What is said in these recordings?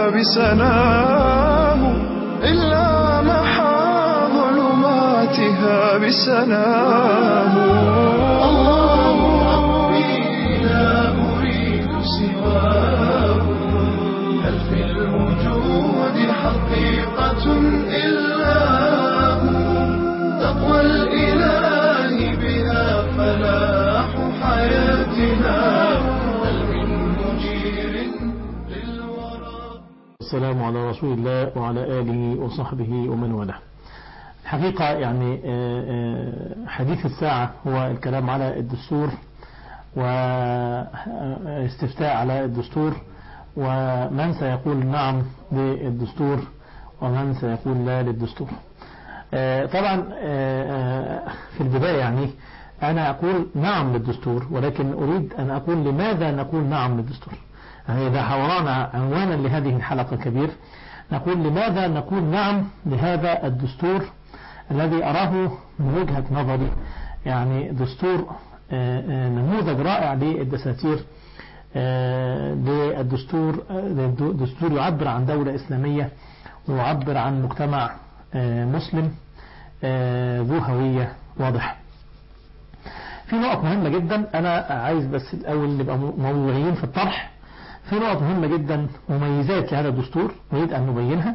بسلام إلا محى ظلماتها بسلام الله ربي لا أريد سواه هل في الوجود حقيقة إلا هو تقوى الإله بها فلاح حياتنا هل من مجير للورى السلام على رسول الله وعلى آله وصحبه ومن والاه الحقيقة يعني آه، آه، حديث الساعة هو الكلام على الدستور واستفتاء على الدستور ومن سيقول نعم للدستور ومن سيقول لا للدستور آه، طبعا آه، آه، في البداية يعني أنا أقول نعم للدستور ولكن أريد أن أقول لماذا نقول نعم للدستور يعني إذا حورنا عنوانا لهذه الحلقة كبير نقول لماذا نقول نعم لهذا الدستور الذي أراه من وجهة نظري يعني دستور آه، آه، نموذج رائع للدساتير آه، للدستور آه، دستور يعبر عن دولة إسلامية ويعبر عن مجتمع آه، مسلم آه، ذو هوية واضحة في نقط مهمة جدا أنا عايز بس الأول نبقى موضوعيين في الطرح في نقط مهمة جدا مميزات لهذا الدستور نريد أن نبينها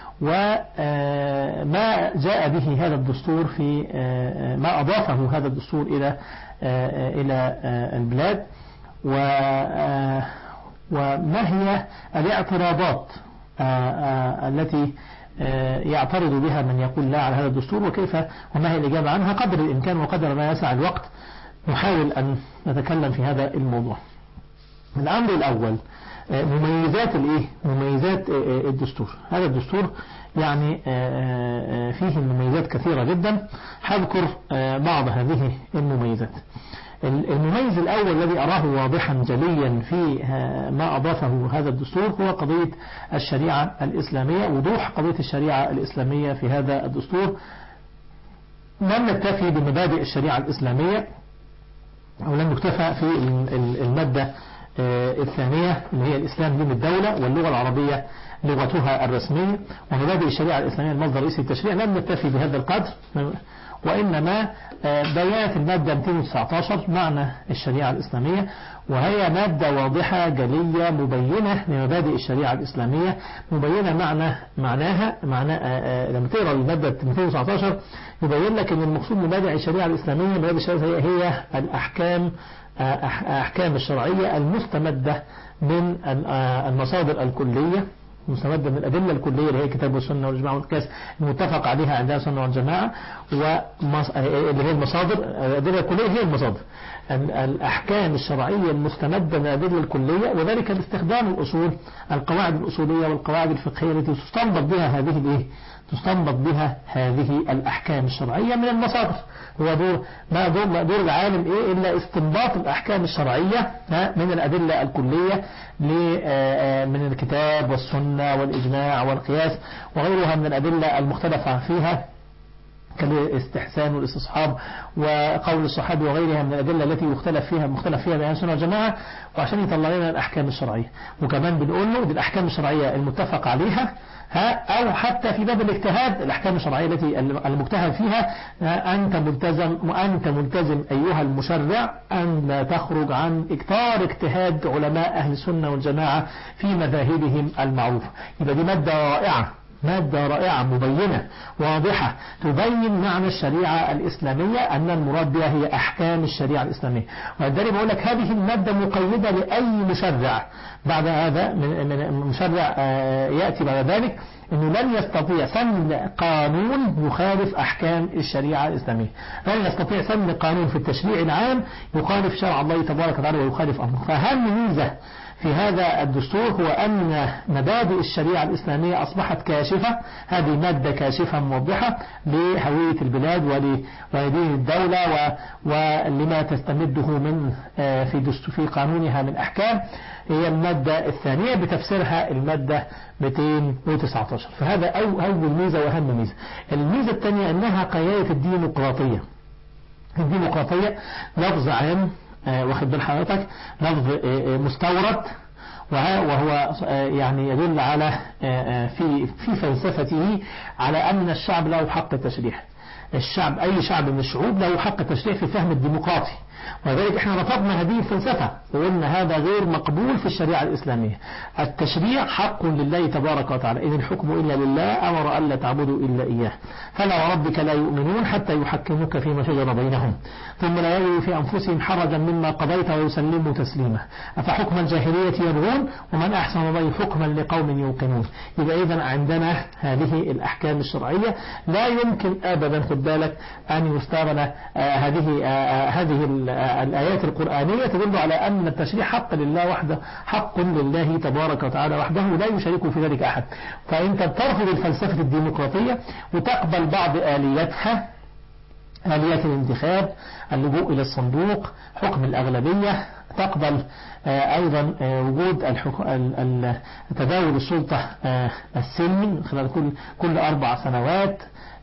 وما جاء به هذا الدستور في آه، ما أضافه هذا الدستور إلى آه، إلى آه، البلاد و آه، وما هي الاعتراضات آه، آه، التي آه، يعترض بها من يقول لا على هذا الدستور وكيف وما هي الإجابة عنها قدر الإمكان وقدر ما يسع الوقت نحاول أن نتكلم في هذا الموضوع الأمر الأول آه، مميزات الإيه؟ مميزات آه، آه، الدستور هذا الدستور يعني آه، آه، فيه مميزات كثيرة جدا هذكر آه، بعض هذه المميزات المميز الأول الذي أراه واضحا جليا في آه، ما أضافه هذا الدستور هو قضية الشريعة الإسلامية وضوح قضية الشريعة الإسلامية في هذا الدستور لم نكتفي بمبادئ الشريعة الإسلامية أو لم نكتفى في ال- ال- المادة آه، الثانية اللي هي الإسلام دين الدولة واللغة العربية لغتها الرسمية ومبادئ الشريعة الإسلامية المصدر الرئيسي للتشريع لم نكتفي بهذا القدر وإنما آه، بيانت المادة 219 معنى الشريعة الإسلامية وهي مادة واضحة جلية مبينة لمبادئ الشريعة الإسلامية مبينة معنى معناها معنى آه، آه، لما تقرأ المادة 219 يبين لك أن المقصود مبادئ الشريعة الإسلامية مبادئ الشريعة الإسلامية هي الأحكام آه، أح- أحكام الشرعية المستمدة من ال- آه، المصادر الكلية مستمدة من الأدلة الكلية اللي هي الكتاب والسنة والإجماع والقياس المتفق عليها عند السنة والجماعة ومص... اللي هي المصادر الأدلة الكلية هي المصادر ال- الأحكام الشرعية المستمدة من الأدلة الكلية وذلك باستخدام الأصول القواعد الأصولية والقواعد الفقهية التي تستنبط بها هذه الإيه؟ تستنبط بها هذه الأحكام الشرعية من المصادر هو دور ما دور, ما دور العالم إيه إلا استنباط الأحكام الشرعية ها، من الأدلة الكلية ل- آه، آه، من الكتاب والسنة والإجماع والقياس وغيرها من الأدلة المختلفة فيها كالاستحسان والاستصحاب وقول الصحابي وغيرها من الأدلة التي يختلف فيها مختلف فيها بين السنة والجماعة وعشان يطلع لنا الأحكام الشرعية وكمان بنقول له دي الأحكام الشرعية المتفق عليها ها أو حتى في باب الاجتهاد الأحكام الشرعية التي المجتهد فيها ها، أنت ملتزم وأنت ملتزم أيها المشرع أن لا تخرج عن إكتار اجتهاد علماء أهل السنة والجماعة في مذاهبهم المعروفة يبقى دي مادة رائعة مادة رائعة مبينة واضحة تبين معنى الشريعة الإسلامية أن المراد بها هي أحكام الشريعة الإسلامية ولذلك بقول لك هذه المادة مقيدة لأي مشرع بعد هذا من من مشرع آه، يأتي بعد ذلك أنه لن يستطيع سن قانون يخالف أحكام الشريعة الإسلامية لن يستطيع سن قانون في التشريع العام يخالف شرع الله تبارك وتعالى ويخالف أمره فأهم ميزة في هذا الدستور هو أن مبادئ الشريعة الإسلامية أصبحت كاشفة هذه مادة كاشفة موضحة لهوية البلاد ول- ولدين الدولة و- ولما تستمده من آه، في دستور في قانونها من أحكام هي المادة الثانية بتفسيرها المادة 219 فهذا أو- أول ميزة وأهم ميزة الميزة الثانية أنها قيادة الديمقراطية الديمقراطية لفظ عام آه، واخد بال حضرتك لفظ آه، آه، مستورد وهو يعني يدل على في في فلسفته على أن الشعب له حق التشريع الشعب أي شعب من الشعوب له حق التشريع في فهم الديمقراطي ولذلك احنا رفضنا هذه الفلسفة وقلنا هذا غير مقبول في الشريعة الإسلامية التشريع حق لله تبارك وتعالى إن الحكم إلا لله أمر ألا تعبدوا إلا إياه فلا وربك لا يؤمنون حتى يحكموك فيما شجر بينهم ثم لا يجد في أنفسهم حرجا مما قضيت ويسلموا تسليما أفحكم الجاهلية يبغون ومن أحسن الله حكما لقوم يوقنون يبقى إذا عندنا هذه الأحكام الشرعية لا يمكن أبدا خد بالك أن يستغنى آه هذه آه هذه الآيات القرآنية تدل على أن التشريع حق لله وحده حق لله تبارك وتعالى وحده لا يشارك في ذلك أحد فأنت ترفض الفلسفة الديمقراطية وتقبل بعض آلياتها آليات الانتخاب اللجوء إلى الصندوق حكم الأغلبية تقبل أيضا وجود تداول السلطة السلمي خلال كل كل أربع سنوات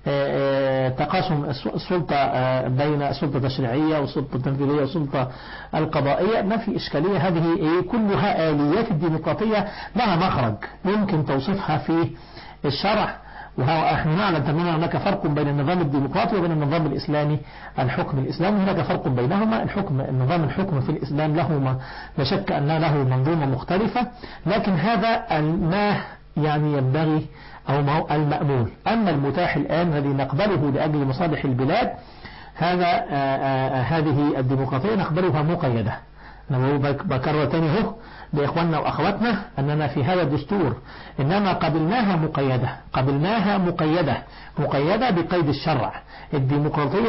تقاسم السلطة بين السلطة التشريعية والسلطة التنفيذية والسلطة القضائية ما في إشكالية هذه كلها آليات الديمقراطية لها مخرج يمكن توصيفها في الشرع ونحن نعلم تماما هناك فرق بين النظام الديمقراطي وبين النظام الإسلامي الحكم الإسلامي هناك فرق بينهما الحكم النظام الحكم في الإسلام له ما لا شك أن له منظومة مختلفة لكن هذا ما يعني ينبغي أو المأمول أما المتاح الآن الذي نقبله لأجل مصالح البلاد هذا آآ آآ هذه الديمقراطية نقبلها مقيدة أنا بكرر تاني هو لإخواننا وأخواتنا أننا في هذا الدستور إنما قبلناها مقيدة قبلناها مقيدة مقيدة بقيد الشرع الديمقراطية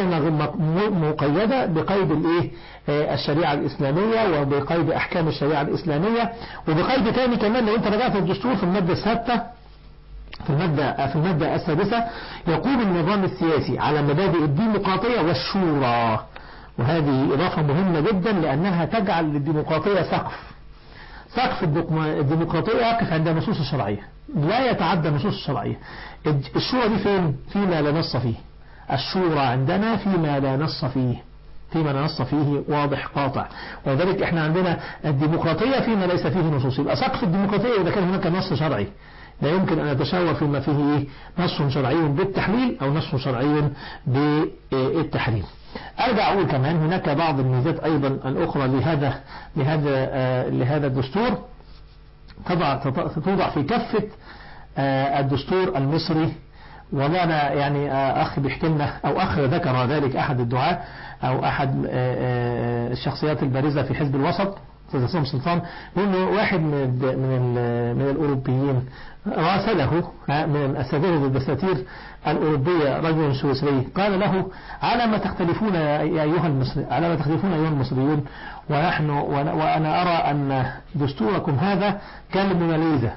مقيدة بقيد الإيه الشريعة الإسلامية وبقيد أحكام الشريعة الإسلامية وبقيد تاني كمان لو أنت رجعت الدستور في المادة السادسة في المادة في المادة السادسة يقوم النظام السياسي على مبادئ الديمقراطية والشورى وهذه إضافة مهمة جدا لأنها تجعل للديمقراطية سقف سقف الديمقراطية يقف عند النصوص الشرعية لا يتعدى النصوص الشرعية الشورى دي فين؟ فيما لا نص فيه الشورى عندنا فيما لا نص فيه فيما لا نص فيه واضح قاطع ولذلك احنا عندنا الديمقراطية فيما ليس فيه نصوص يبقى سقف الديمقراطية إذا كان هناك نص شرعي لا يمكن أن يتشاور فيما فيه إيه نص شرعي بالتحليل أو نص شرعي بالتحريم أرجع أقول كمان هناك بعض الميزات أيضا الأخرى لهذا لهذا لهذا الدستور تضع توضع في كفة الدستور المصري ولا يعني أخ بيحكي لنا أو أخ ذكر ذلك أحد الدعاة أو أحد الشخصيات البارزة في حزب الوسط أستاذ عصام سلطان لأنه واحد من من من الأوروبيين راسله من أساتذة الدساتير الأوروبية رجل سويسري قال له على ما تختلفون يا أيها المصري على ما تختلفون أيها المصريون ونحن وأنا أرى أن دستوركم هذا كالموناليزا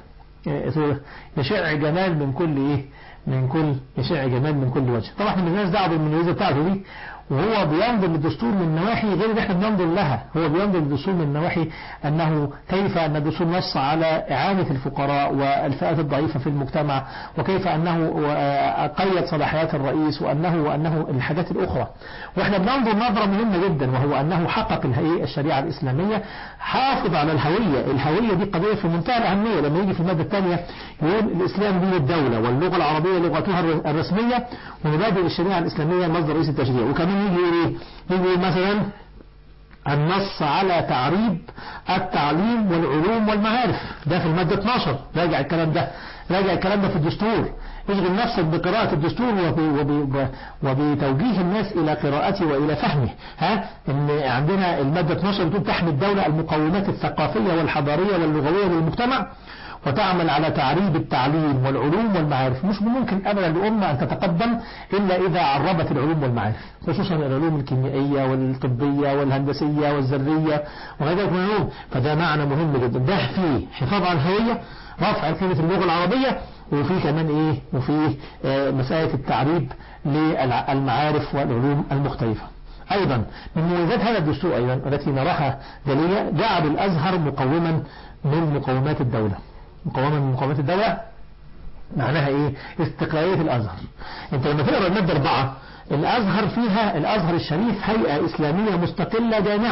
يشع جمال من كل إيه من كل يشع جمال من كل وجه طبعا احنا مالناش دعوه بالموناليزا بتاعته دي وهو بينظر للدستور من نواحي غير اللي احنا بننظر لها هو بينظر للدستور من نواحي انه كيف ان الدستور نص على اعانة الفقراء والفئات الضعيفة في المجتمع وكيف انه قيد صلاحيات الرئيس وانه وانه الحاجات الاخرى واحنا بننظر نظرة مهمة جدا وهو انه حقق الشريعة الاسلامية حافظ على الهوية الهوية دي قضية في منتهى الاهمية لما يجي في المادة الثانية يقول الاسلام دين الدولة واللغة العربية لغتها الرسمية ومبادئ الشريعة الاسلامية مصدر رئيس التشريع وكمان يجي ايه يجي مثلا النص على تعريب التعليم والعلوم والمعارف ده في المادة 12 راجع الكلام ده راجع الكلام ده في الدستور اشغل نفسك بقراءة الدستور وبتوجيه الناس إلى قراءته وإلى فهمه ها إن عندنا المادة 12 بتقول تحمي الدولة المقومات الثقافية والحضارية واللغوية للمجتمع وتعمل على تعريب التعليم والعلوم والمعارف مش ممكن أبدا لأمة أن تتقدم إلا إذا عربت العلوم والمعارف خصوصا العلوم الكيميائية والطبية والهندسية والذرية وغيرها من العلوم فده معنى مهم جدا ده فيه حفاظ على الهوية رفع قيمة اللغة العربية وفي كمان إيه وفي آه مسألة التعريب للمعارف والعلوم المختلفة أيضا من مميزات هذا الدستور أيضا التي نراها دليلة جعل الأزهر مقوما من مقومات الدولة مقومة من مقومات الدولة معناها ايه استقلالية الازهر انت لما تقرا المادة 4 الازهر فيها الازهر الشريف هيئة اسلامية مستقلة جامعة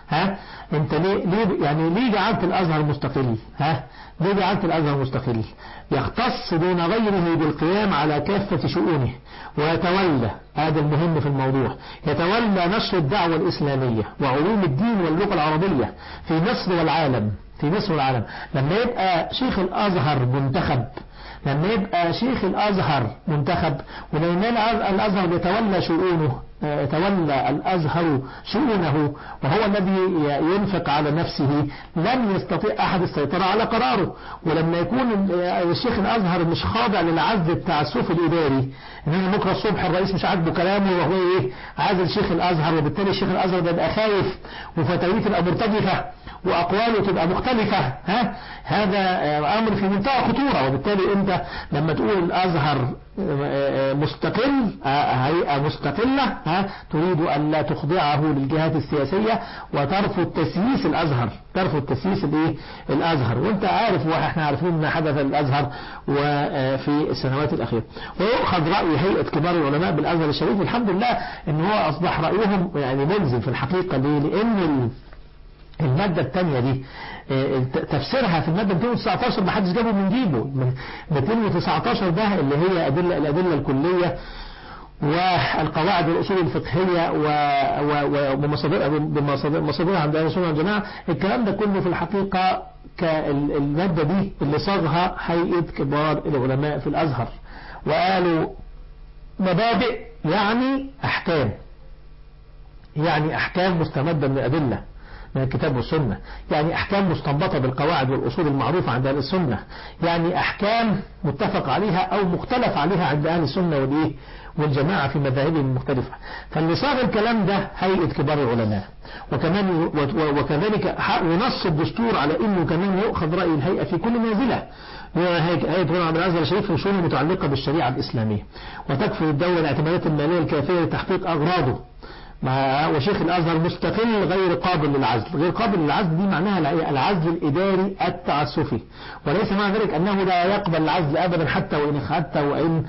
ها انت ليه ليه يعني ليه جعلت الازهر مستقل ها ليه جعلت الازهر مستقل يختص دون غيره بالقيام على كافة شؤونه ويتولى هذا المهم في الموضوع يتولى نشر الدعوة الإسلامية وعلوم الدين واللغة العربية في مصر والعالم في مصر والعالم لما يبقى شيخ الأزهر منتخب لما يبقى شيخ الأزهر منتخب ولما الأزهر يتولى شؤونه يتولى الأزهر شؤونه وهو الذي ينفق على نفسه لن يستطيع أحد السيطرة على قراره ولما يكون الشيخ الأزهر مش خاضع للعزل التعسف الإداري إن بكرة الصبح الرئيس مش عاجبه كلامه وهو إيه عازل شيخ الأزهر وبالتالي الشيخ الأزهر بيبقى خايف وفتاويه تبقى مرتجفة وأقواله تبقى مختلفة ها هذا أمر في منتهى الخطورة وبالتالي أنت لما تقول الأزهر مستقل هيئة مستقلة ها تريد أن لا تخضعه للجهات السياسية وترفض تسييس الأزهر ترفض تسييس الايه الأزهر وانت عارف واحنا عارفين ما حدث الأزهر وفي السنوات الأخيرة ويؤخذ رأي هيئة كبار العلماء بالأزهر الشريف الحمد لله ان هو أصبح رأيهم يعني ملزم في الحقيقة ليه لأن المادة الثانية دي تفسيرها في المادة 219 ما حدش جابه من جيبه 219 ده اللي هي أدلة الأدلة الكلية والقواعد والأصول الفقهية ومصادرها عند أهل السنة والجماعة الكلام ده كله في الحقيقة كالمادة دي اللي صاغها هيئة كبار العلماء في الأزهر وقالوا مبادئ يعني أحكام يعني أحكام مستمدة من الأدلة من الكتاب والسنة يعني أحكام مستنبطة بالقواعد والأصول المعروفة عند أهل السنة يعني أحكام متفق عليها أو مختلف عليها عند أهل السنة والإيه والجماعة في مذاهبهم المختلفة فاللي صاغ الكلام ده هيئة كبار العلماء وكمان وكذلك ونص الدستور على انه كمان يؤخذ رأي الهيئة في كل نازلة هيئة العلماء بالأزهر الشريف في شؤون متعلقة بالشريعة الإسلامية وتكفل الدولة الاعتمادات المالية الكافية لتحقيق أغراضه مع وشيخ الأزهر مستقل غير قابل للعزل غير قابل للعزل دي معناها العزل الإداري التعسفي وليس معنى ذلك أنه لا يقبل العزل أبدا حتى وإن حتى وإن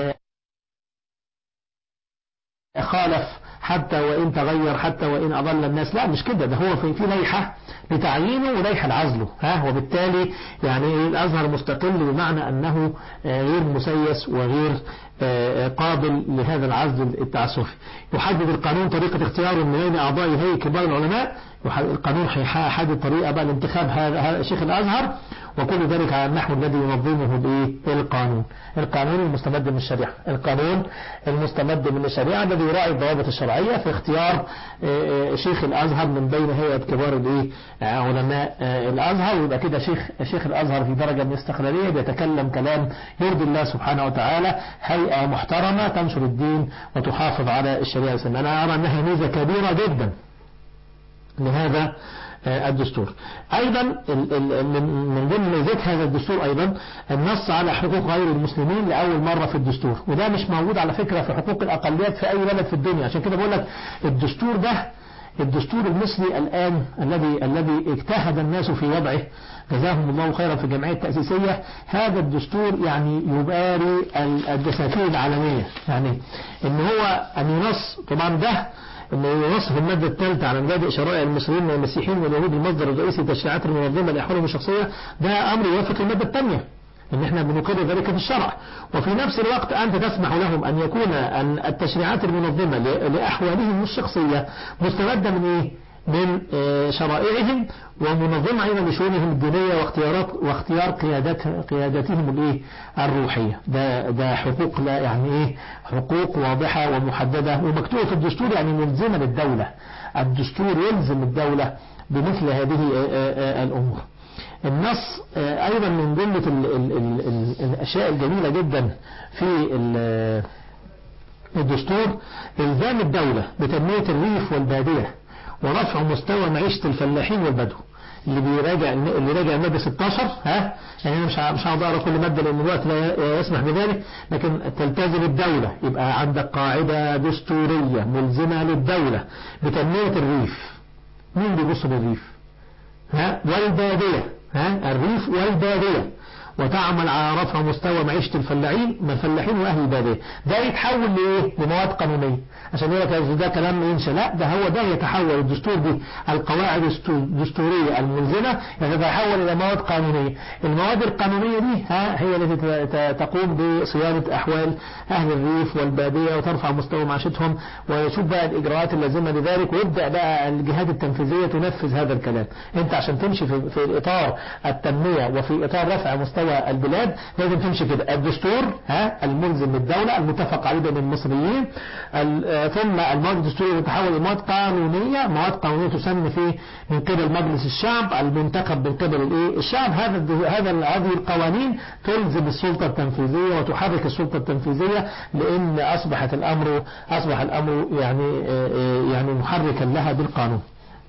خالف حتى وإن تغير حتى وإن أضل الناس لا مش كده ده هو في في لائحة لتعيينه ولائحة لعزله ها وبالتالي يعني الأزهر مستقل بمعنى أنه غير مسيس وغير قابل لهذا العزل التعسفي يحدد القانون طريقة اختيار من بين أعضاء هيئة كبار العلماء القانون هيحدد طريقة بقى لانتخاب هذا شيخ الأزهر وكل ذلك على النحو الذي ينظمه بايه القانون القانون المستمد من الشريعة القانون المستمد من الشريعة الذي يراعي الضوابط الشرعية في اختيار شيخ الأزهر من بين هيئة كبار الايه علماء الأزهر ويبقى كده شيخ شيخ الأزهر في درجة من الاستقلالية بيتكلم كلام يرضي الله سبحانه وتعالى هيئة محترمة تنشر الدين وتحافظ على الشريعة الإسلامية أنا أرى أنها ميزة كبيرة جدا لهذا الدستور أيضا من ضمن ميزات هذا الدستور أيضا النص على حقوق غير المسلمين لأول مرة في الدستور وده مش موجود على فكرة في حقوق الأقليات في أي بلد في الدنيا عشان كده بقول لك الدستور ده الدستور المصري الآن الذي الذي اجتهد الناس في وضعه جزاهم الله خيرا في الجمعية التأسيسية هذا الدستور يعني يباري الدساتير العالمية يعني ان هو ان ينص طبعا ده انه ينص في المادة الثالثة على مبادئ شرائع المصريين والمسيحيين واليهود المصدر الرئيسي للتشريعات المنظمة لأحوالهم الشخصية ده أمر يوافق المادة الثانية ان احنا بنقر ذلك في الشرع وفي نفس الوقت انت تسمح لهم ان يكون أن التشريعات المنظمة لأحوالهم الشخصية مستمدة من ايه من شرائعهم ومنظمة أيضا لشؤونهم الدينية واختيارات واختيار قيادات قياداتهم الايه الروحية ده ده حقوق لا يعني ايه حقوق واضحة ومحددة ومكتوبة في الدستور يعني ملزمة للدولة الدستور يلزم الدولة بمثل هذه الأمور النص أيضا من جملة الأشياء الجميلة جدا في الدستور إلزام الدولة بتنمية الريف والبادية ورفع مستوى معيشة الفلاحين والبدو اللي بيراجع اللي راجع المادة 16 ها يعني انا مش مش هقعد اقرا كل ماده لان الوقت لا يسمح بذلك لكن تلتزم الدولة يبقى عندك قاعدة دستورية ملزمة للدولة بتنمية الريف مين بيبص للريف ها والبادية ها الريف والبادية وتعمل على رفع مستوى معيشة الفلاحين من الفلاحين وأهل البادية ده يتحول لإيه لمواد قانونية عشان يقول لك ده كلام ينشا لا ده هو ده يتحول الدستور دي القواعد الدستورية الملزمة يتحول إلى مواد قانونية المواد القانونية دي ها هي التي تقوم بصيانة أحوال أهل الريف والبادية وترفع مستوى معيشتهم ويشوف بقى الإجراءات اللازمة لذلك ويبدأ بقى الجهات التنفيذية تنفذ هذا الكلام انت عشان تمشي في, في إطار التنمية وفي إطار رفع مستوى البلاد لازم تمشي كده الدستور ها الملزم للدولة المتفق عليه بين المصريين ثم المواد الدستورية تتحول إلى مواد قانونية مواد قانونية تسن في من قبل مجلس الشعب المنتخب من قبل الايه الشعب هذا هذا هذه القوانين تلزم السلطة التنفيذية وتحرك السلطة التنفيذية لأن أصبحت الأمر أصبح الأمر يعني يعني محركا لها بالقانون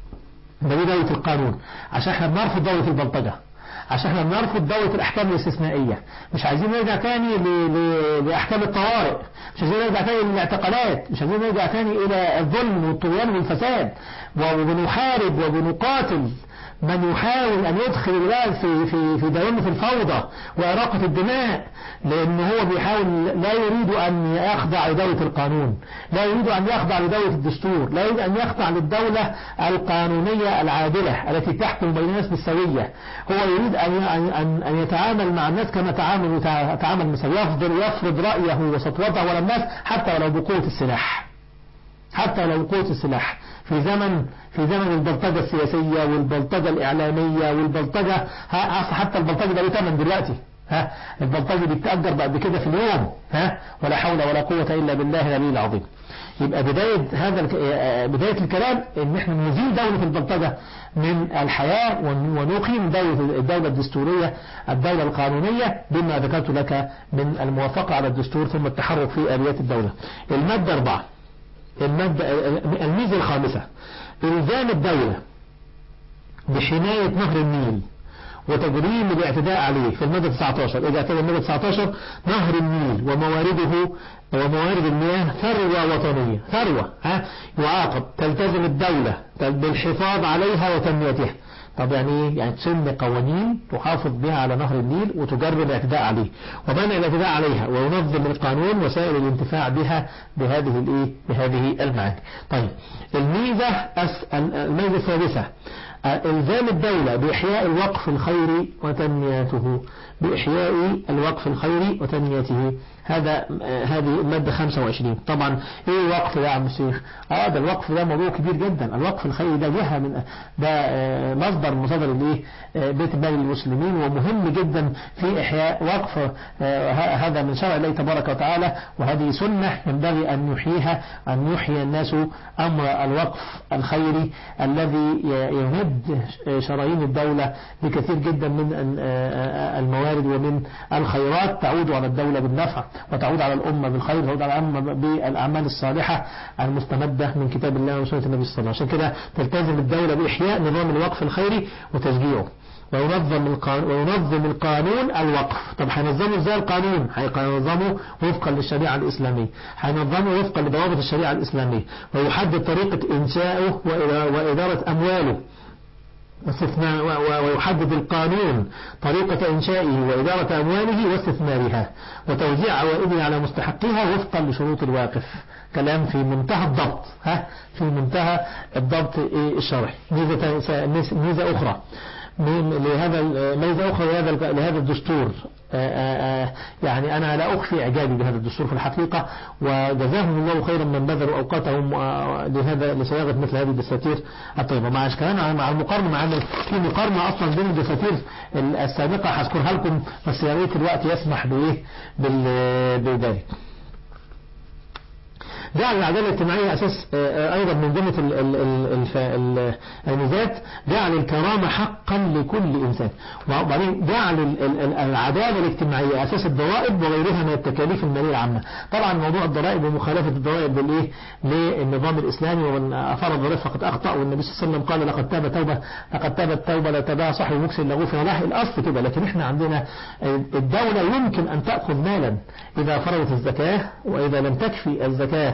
ده دي دولة القانون عشان احنا بنرفض دولة البلطجة عشان احنا بنرفض دولة الأحكام الاستثنائية مش عايزين نرجع تاني ل... ل... لأحكام الطوارئ مش عايزين نرجع تاني للاعتقالات مش عايزين نرجع تاني إلى الظلم والطغيان والفساد وبنحارب وبنقاتل من يحاول أن يدخل البلاد في في في دوامة الفوضى وإراقة الدماء لأن هو بيحاول لا يريد أن يخضع لدولة القانون لا يريد أن يخضع لدولة الدستور لا يريد أن يخضع للدولة القانونية العادلة التي تحكم بين الناس بالسوية هو يريد أن أن أن يتعامل مع الناس كما تعامل تعامل مثلا يفضل يفرض رأيه وسطوته على الناس حتى ولو بقوة السلاح حتى لو قوة السلاح في زمن في زمن البلطجة السياسية والبلطجة الإعلامية والبلطجة حتى البلطجة ده له ثمن دلوقتي ها البلطجة بيتأجر بعد كده في اليوم ها ولا حول ولا قوة إلا بالله العلي العظيم يبقى بداية هذا بداية الكلام ان احنا نزيل دولة البلطجة من الحياة ونقيم دولة الدولة الدستورية الدولة القانونية بما ذكرت لك من الموافقة على الدستور ثم التحرك في آليات الدولة المادة أربعة المادة الميزة الخامسة إلزام الدولة بحماية نهر النيل وتجريم الاعتداء عليه في المادة 19 إذا اعتدى المادة 19 نهر النيل وموارده وموارد المياه ثروة وطنية ثروة ها يعاقب تلتزم الدولة بالحفاظ عليها وتنميتها طب يعني ايه يعني تسن قوانين تحافظ بها على نهر النيل وتجرب الاعتداء عليه ومنع الاعتداء عليها وينظم القانون وسائل الانتفاع بها بهذه الايه بهذه المعاني طيب الميزة الميزة الثالثة إلزام الدولة بإحياء الوقف الخيري وتنميته بإحياء الوقف الخيري وتنميته هذا هذه المادة 25 طبعا ايه الوقف ده يا عم الشيخ اه ده الوقف ده موضوع كبير جدا الوقف الخيري ده جهة من ده مصدر مصادر الايه بيت مال المسلمين ومهم جدا في احياء وقف هذا من شرع الله تبارك وتعالى وهذه سنة ينبغي ان يحييها ان يحيي الناس امر الوقف الخيري الذي يمد شرايين الدولة بكثير جدا من الموارد ومن الخيرات تعود على الدولة بالنفع وتعود على الأمة بالخير وتعود على الأمة بالأعمال الصالحة المستمدة من كتاب الله وسنة النبي صلى الله عليه وسلم عشان كده تلتزم الدولة بإحياء نظام الوقف الخيري وتشجيعه وينظم القانون وينظم القانون الوقف طب هينظمه ازاي القانون هينظمه وفقا للشريعة الإسلامية هينظمه وفقا لضوابط الشريعة الإسلامية ويحدد طريقة إنشائه وإدارة أمواله ويحدد القانون طريقة إنشائه وإدارة أمواله واستثمارها وتوزيع عوائده على مستحقها وفقا لشروط الواقف كلام في منتهى الضبط ها في منتهى الضبط الشرعي ميزة ميزة أخرى لهذا ميزة أخرى لهذا لهذا الدستور آآ آآ يعني أنا لا أخفي إعجابي بهذا الدستور في الحقيقة وجزاهم الله خيرا من بذلوا أوقاتهم لهذا لصياغة مثل هذه الدساتير الطيبة مع كمان مع المقارنة مع أن في مقارنة أصلا بين الدساتير السابقة هذكرها لكم بس يا ريت الوقت يسمح بإيه بذلك جعل العدالة الاجتماعية أساس أيضا من ضمن الميزات جعل الكرامة حقا لكل إنسان وبعدين جعل العدالة الاجتماعية أساس الضرائب وغيرها من التكاليف المالية العامة طبعا موضوع الضرائب ومخالفة الضرائب بالإيه للنظام الإسلامي ومن أفر الضرائب فقد أخطأ والنبي صلى الله عليه وسلم قال لقد تاب توبة لقد تاب التوبة لا تباع صاحب مكسر لا غفر له الأصل كده لكن احنا عندنا الدولة يمكن أن تأخذ مالا إذا فرضت الزكاة وإذا لم تكفي الزكاة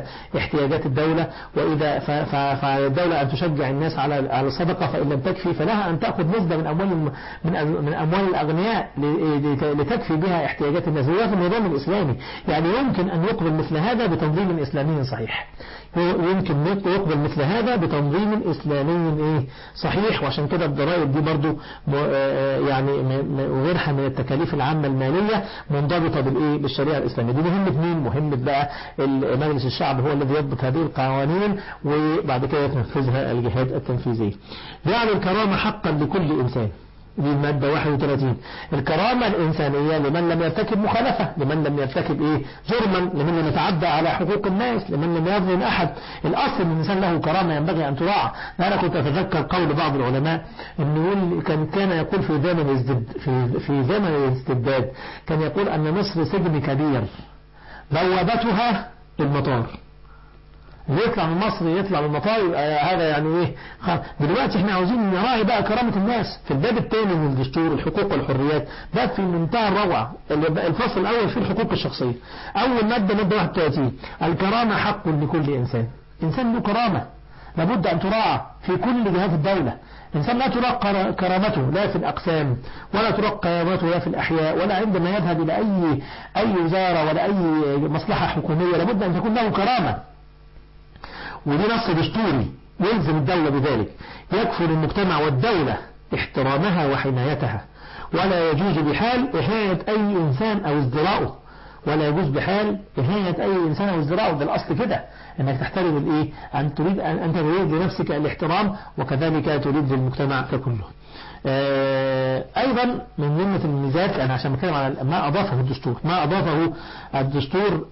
احتياجات الدولة وإذا فالدولة أن تشجع الناس على على الصدقة فإن لم تكفي فلها أن تأخذ نسبة من أموال من من أموال الأغنياء لتكفي بها احتياجات الناس وهذا في النظام الإسلامي يعني يمكن أن يقبل مثل هذا بتنظيم إسلامي صحيح يمكن يقبل مثل هذا بتنظيم إسلامي إيه صحيح وعشان كده الضرائب دي برضو يعني غيرها من التكاليف العامة المالية منضبطة بالإيه بالشريعة الإسلامية دي مهمة مين مهمة بقى مجلس الشعب هو الذي يضبط هذه القوانين وبعد كده يتنفذها الجهات التنفيذية جعل الكرامة حقا لكل إنسان دي المادة 31 الكرامة الإنسانية لمن لم يرتكب مخالفة لمن لم يرتكب إيه جرما لمن لم يتعدى على حقوق الناس لمن لم يظلم أحد الأصل أن الإنسان له كرامة ينبغي أن تراعى أنا كنت أتذكر قول بعض العلماء أنه يقول كان كان يقول في زمن في في زمن الاستبداد كان يقول أن مصر سجن كبير بوابتها المطار اللي يطلع من مصر يطلع من المطار هذا يعني ايه دلوقتي احنا عاوزين نراعي بقى كرامة الناس في الباب الثاني من الدستور الحقوق والحريات ده في منتهى الروعة الفصل الاول فيه الحقوق الشخصية اول مادة مادة 31 الكرامة حق لكل انسان انسان له كرامة لابد ان تراعى في كل جهات الدولة إنسان لا تراق كرامته لا في الأقسام ولا تراق كرامته لا في الأحياء ولا عندما يذهب إلى أي أي وزارة ولا أي مصلحة حكومية لابد أن تكون له كرامة ودي نص دستوري يلزم الدولة بذلك يكفل المجتمع والدولة احترامها وحمايتها ولا يجوز بحال إهانة أي إنسان أو ازدراؤه ولا يجوز بحال إهانة أي إنسان أو ازدراؤه ده الأصل كده أنك تحترم الإيه أن تريد أن أنت تريد لنفسك الاحترام وكذلك تريد للمجتمع ككله أيضا من ضمن الميزات أنا عشان بتكلم على ما أضافه الدستور ما أضافه الدستور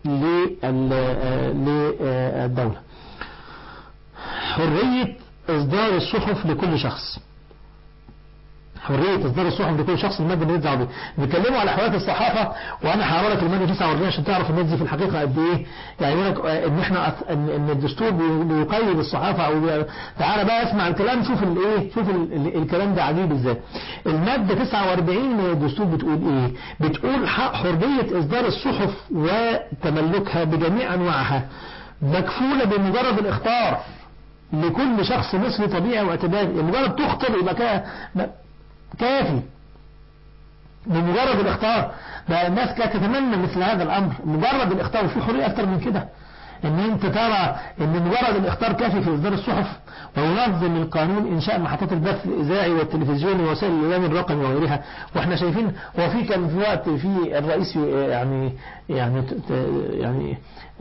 للدولة حرية إصدار الصحف لكل شخص حرية إصدار الصحف لكل شخص المادة اللي يدعو بيه بيتكلموا على حرية الصحافة وأنا هقرا لك المادة 49 عشان تعرف الناس دي في الحقيقة قد إيه يعني يقول لك إن إحنا إن, إن الدستور بيقيد الصحافة أو تعالى بقى اسمع الكلام شوف الإيه شوف ال ال الكلام ده عجيب إزاي المادة 49 من الدستور بتقول إيه بتقول حرية إصدار الصحف وتملكها بجميع أنواعها مكفولة بمجرد الإخطار لكل شخص مصري طبيعي واعتباري مجرد تخطر يبقى كافي بمجرد الاختار بقى الناس كانت تتمنى مثل هذا الامر مجرد الاختار وفي حريه اكتر من كده ان انت ترى ان مجرد الاختار كافي في اصدار الصحف وينظم القانون انشاء محطات البث الاذاعي والتلفزيوني ووسائل الاعلام الرقمي وغيرها واحنا شايفين هو في كان في وقت في الرئيس يعني يعني يعني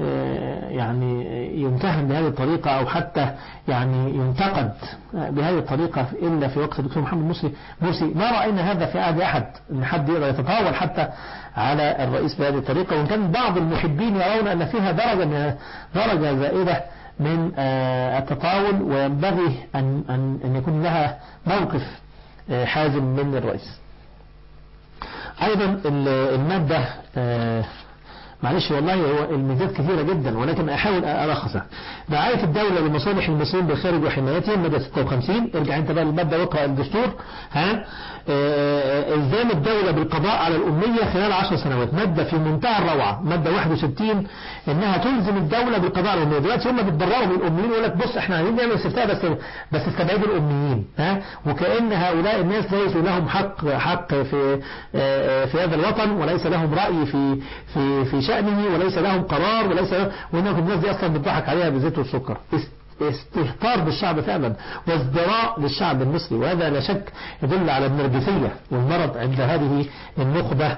يعني يمتهن بهذه الطريقة أو حتى يعني ينتقد بهذه الطريقة إلا في وقت الدكتور محمد مرسي مرسي ما رأينا هذا في عهد أحد أن حد يقدر يتطاول حتى على الرئيس بهذه الطريقة وإن كان بعض المحبين يرون أن فيها درجة من درجة زائدة من التطاول وينبغي أن أن أن يكون لها موقف حازم من الرئيس. أيضا المادة معلش والله هو الميزات كثيرة جدا ولكن أحاول ألخصها رعاية الدولة لمصالح المسلمين بالخارج وحمايتهم مادة 56 ارجع انت بقى للمادة واقرأ الدستور ها الزام الدولة بالقضاء على الأمية خلال 10 سنوات مادة في منتهى الروعة مادة 61 انها تلزم الدولة بالقضاء على الأمية دلوقتي هم بيتبرعوا من الأميين يقول لك بص احنا عايزين نعمل استفتاء بس بس استبعدوا الأميين ها وكأن هؤلاء الناس ليسوا لهم حق حق في في هذا الوطن وليس لهم رأي في في في شأنه وليس لهم قرار وليس لهم وإنهم الناس دي أصلا بتضحك عليها بالزيت والسكر استهتار بالشعب فعلا وازدراء للشعب المصري وهذا لا شك يدل على النرجسية والمرض عند هذه النخبة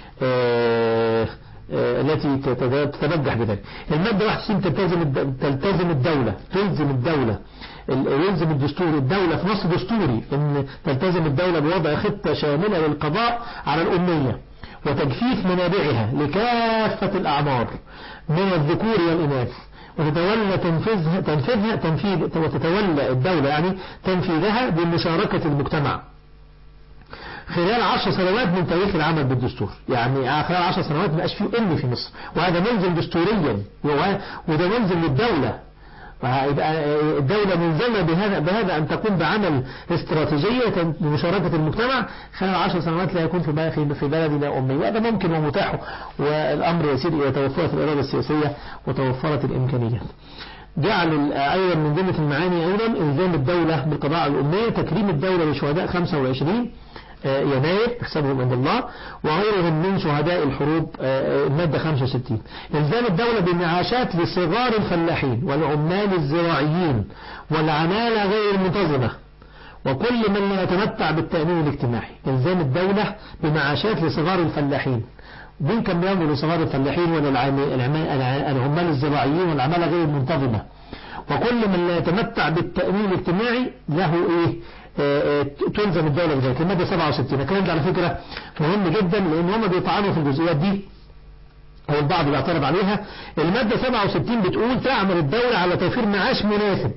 التي تتبجح بذلك المادة 61 تلتزم تلتزم الدولة تلزم الدولة يلزم الدستور الدولة في نص دستوري ان تلتزم الدولة بوضع خطة شاملة للقضاء على الأمية وتجفيف منابعها لكافة الأعمار من الذكور والإناث وتتولى تنفيذها تنفيذها تنفيذ وتتولى الدولة يعني تنفيذها بمشاركة المجتمع خلال عشر سنوات من تاريخ العمل بالدستور يعني خلال عشر سنوات ما فيه أم في مصر وهذا ملزم دستوريا وده ملزم للدولة يبقى الدولة ملزمة بهذا بهذا أن تقوم بعمل استراتيجية لمشاركة المجتمع خلال عشر سنوات لا يكون في في في بلدنا أمي وهذا ممكن ومتاح والأمر يسير إذا توفرت الإرادة السياسية وتوفرت الإمكانيات. جعل أيضا من جملة المعاني أيضا إلزام الدولة بالقضاء على الأمية تكريم الدولة لشهداء 25 يناير حسابهم عند الله وغيرهم من شهداء الحروب المادة 65 إلزام الدولة بمعاشات لصغار الفلاحين والعمال الزراعيين والعمالة غير المنتظمة وكل من لا يتمتع بالتأمين الاجتماعي إلزام الدولة بمعاشات لصغار الفلاحين مين كان بيعمل لصغار الفلاحين والعمال الزراعيين والعمالة غير المنتظمة وكل من لا يتمتع بالتأمين الاجتماعي له إيه تلزم الدولة بذلك المادة 67 الكلام ده على فكرة مهم جدا لأن هم بيطعنوا في الجزئيات دي أو البعض بيعترض عليها المادة 67 بتقول تعمل الدولة على توفير معاش مناسب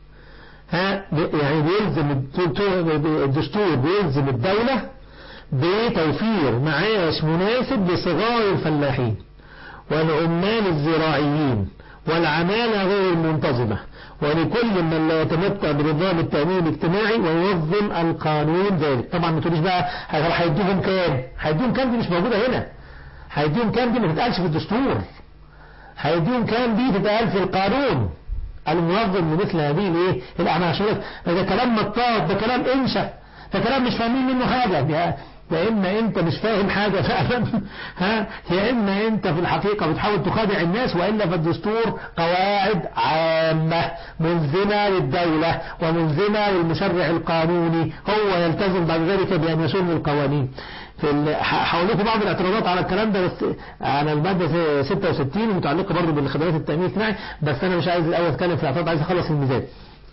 ها يعني بيلزم الدستور بيلزم الدولة بتوفير معاش مناسب لصغار الفلاحين والعمال الزراعيين والعمالة غير المنتظمة ولكل من لا يتمتع بنظام التأمين الاجتماعي وينظم القانون ذلك طبعا ما تقوليش بقى هيديهم كام هيديهم كام دي مش موجودة هنا هيديهم كام دي ما تتقالش في الدستور هيديهم كام دي تتقال في القانون المنظم لمثل هذه الايه الاعمال ده كلام مطاط ده كلام انشا ده كلام مش فاهمين منه حاجة يا إما أنت مش فاهم حاجة فعلا ها يا إما أنت في الحقيقة بتحاول تخادع الناس وإلا في الدستور قواعد عامة ملزمة للدولة وملزمة للمشرع القانوني هو يلتزم بعد ذلك بأن يسن القوانين في هقول لكم بعض الاعتراضات على الكلام ده بس على المادة 66 المتعلقة برضه بالخدمات التأمين الاجتماعي بس أنا مش عايز الأول أتكلم في الاعتراض عايز أخلص الميزان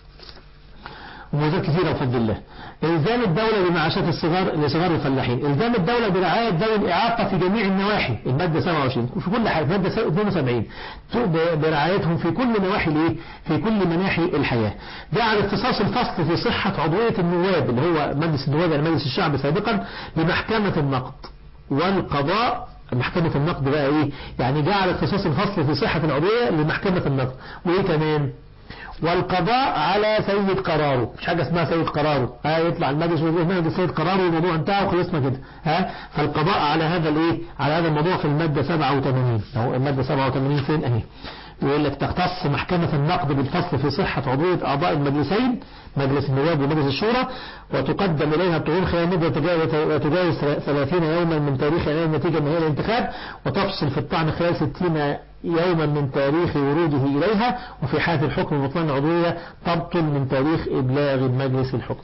وميزات كثيرة بفضل الله إلزام الدولة بمعاشات الصغار لصغار الفلاحين إلزام الدولة برعاية ذوي الإعاقة في جميع النواحي المادة 27 في كل حاجة المادة 72 برعايتهم في كل نواحي الايه في كل مناحي الحياة جعل اختصاص الفصل في صحة عضوية النواب اللي هو مجلس النواب يعني مجلس الشعب سابقا بمحكمة النقد والقضاء محكمة النقد بقى ايه يعني جعل اختصاص الفصل في صحة العضوية لمحكمة النقد وايه كمان والقضاء على سيد قراره مش حاجة اسمها سيد قراره ها يطلع المجلس ويقول مجلس سيد قراره والموضوع انتهى وخلصنا كده ها فالقضاء على هذا الايه على هذا الموضوع في المادة 87 اهو المادة 87 فين اهي يقول لك تختص محكمة النقد بالفصل في صحة عضوية أعضاء المجلسين مجلس النواب ومجلس الشورى وتقدم إليها الطعون خلال مدة تجاوز 30 يوما من تاريخ إعلان النتيجة النهائية للانتخاب وتفصل في الطعن خلال 60 يوما من تاريخ وروده إليها وفي حالة الحكم بطلان العضوية تبطل من تاريخ إبلاغ المجلس الحكم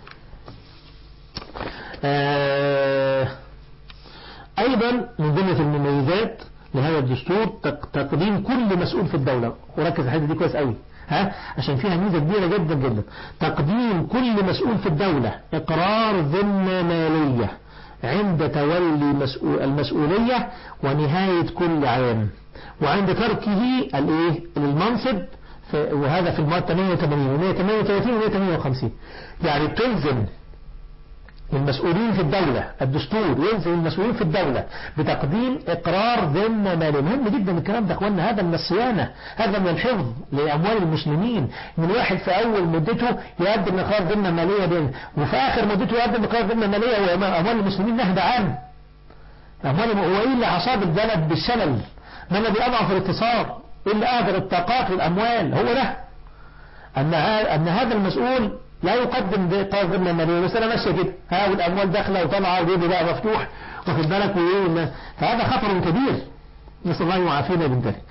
آه أيضا من جملة المميزات لهذا الدستور تقديم كل مسؤول في الدولة وركز الحته دي كويس قوي ها عشان فيها ميزة كبيرة جدا جدا تقديم كل مسؤول في الدولة إقرار ذمة مالية عند تولي مسؤول المسؤولية ونهاية كل عام وعند تركه الايه المنصب وهذا في المواد 88 و 138 و 158 يعني تلزم المسؤولين في الدولة الدستور يلزم المسؤولين في الدولة بتقديم إقرار ذمة مالية مهم جدا الكلام ده أخوانا هذا من الصيانة هذا من الحفظ لأموال المسلمين من واحد في أول مدته يقدم إقرار ذمة مالية بين وفي آخر مدته يقدم إقرار ذمة مالية وأموال المسلمين نهب عنه أموال هو إيه اللي أصاب البلد بالشلل ما الذي أضعف الاتصال إيه اللي أهدر الطاقات والأموال هو ده أن أن هذا المسؤول لا يقدم بإقرار ذمة مالية بس أنا ماشية كده ها والأموال داخلة وطالعة وجيبي بقى مفتوح واخد بالك وإيه فهذا خطر كبير نسأل الله يعافينا من ذلك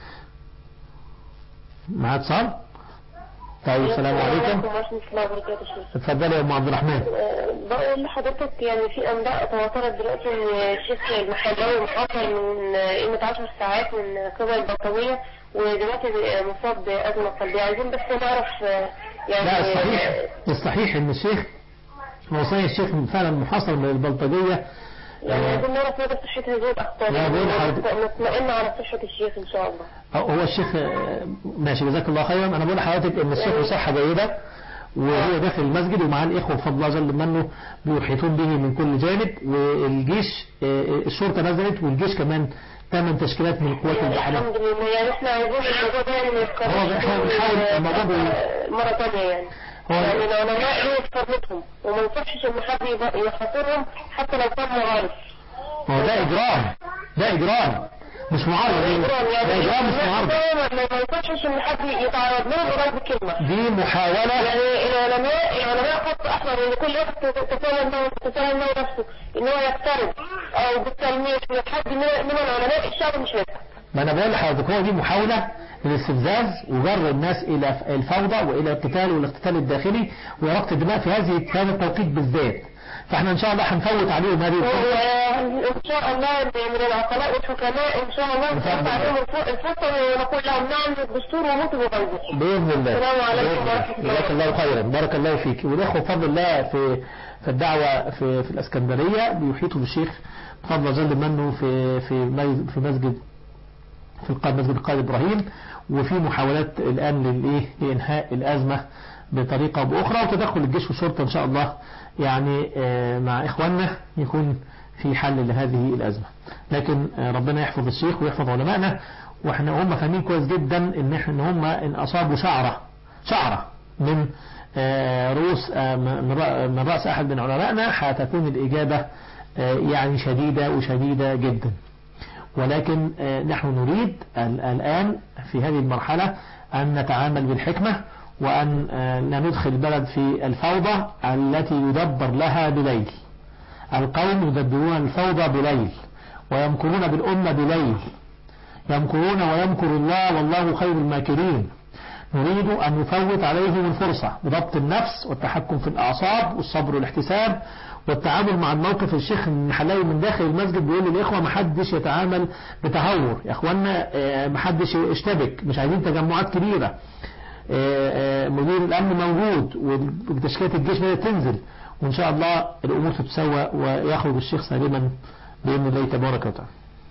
مع اتصال طيب السلام عليكم اتفضلي يا ام عبد الرحمن بقول لحضرتك يعني في انباء تواترت دلوقتي ان الشيخ المحلاوي محاصر من قيمه 10 ساعات من قبل البطانيه ودلوقتي مصاب بازمه قلبيه عايزين بس نعرف يعني لا الصحيح الصحيح ان الشيخ هو صحيح الشيخ فعلا محاصر من البلطجيه يعني عايزين نعرف مدى صحة هذه الأخبار لا بقول لحضرتك نطمئن على صحة الشيخ إن شاء الله هو الشيخ ماشي جزاك الله خيرا أنا بقول لحضرتك إن الشيخ صحة جيدة وهو داخل المسجد ومعاه الإخوة بفضل الله جل منه بيحيطون به من كل جانب والجيش آه، الشرطة نزلت والجيش كمان ثمان تشكيلات من القوات يعني البحرية الحمد لله يعني احنا عايزين الموضوع ده يعني ما يتكررش هو احنا بنحاول الموضوع ده- مرة تانية يعني هو يعني العلماء ليه فرمتهم وما يصحش ان حد يبقى- يخاطرهم حتى لو كان معارض هو ده إجرام ده إجرام مش معارضة إجرام يعني ده إجرام مش معارضة ما ما يصحش ان حد يتعرض لهم بغير كلمة دي محاولة يعني العلماء العلماء خط احمر ان كل واحد تتساوى له تتساوى له نفسه ان هو يقترب او بالتلميح من حد من من العلماء الشعب مش هيفهم ما انا بقول لحضرتك هو دي محاولة للاستفزاز وجر الناس الى الفوضى والى القتال والاقتتال الداخلي وإراقة الدماء في هذه في هذا التوقيت بالذات فاحنا ان شاء الله هنفوت عليهم هذه الفرصة وإن شاء الله من العقلاء والحكماء إن شاء الله نفوت عليهم الف- الفرصة ونقول لهم نعم بالدستور وموتوا بغيظكم بإذن الله السلام عليكم بإذن الله. ورحمة الله. جزاك الله خيرا بارك الله فيك والإخوة بفضل الله في في الدعوة في في الإسكندرية بيحيطوا بالشيخ بفضل جل منه في في مي- في مسجد في القائد مسجد القائد إبراهيم وفي محاولات الآن للإيه لإنهاء الأزمة بطريقة أو بأخرى وتدخل الجيش والشرطة إن شاء الله يعني آه، مع إخواننا يكون في حل لهذه الأزمة لكن آه، ربنا يحفظ الشيخ ويحفظ علمائنا واحنا هم فاهمين كويس جدا ان احنا ان هم ان اصابوا شعرة شعرة من آه، رؤوس آه، من رأ- من رأس احد من علمائنا هتكون الاجابة آه، يعني شديدة وشديدة جدا ولكن آه، نحن نريد ال- الآن في هذه المرحلة أن نتعامل بالحكمة وأن آه، لا ندخل البلد في الفوضى التي يدبر لها بليل القوم يدبرون الفوضى بليل ويمكرون بالأمة بليل يمكرون ويمكر الله والله خير الماكرين نريد أن نفوت عليهم الفرصة بضبط النفس والتحكم في الأعصاب والصبر والاحتساب والتعامل مع الموقف الشيخ المحلاوي من داخل المسجد بيقول للإخوة ما حدش يتعامل بتهور يا إخوانا آه، ما حدش يشتبك مش عايزين تجمعات كبيرة آه، آه، مدير الأمن موجود وتشكيلة الجيش بدأت تنزل وإن شاء الله الأمور تتسوى ويخرج الشيخ سالما بإذن الله تبارك وتعالى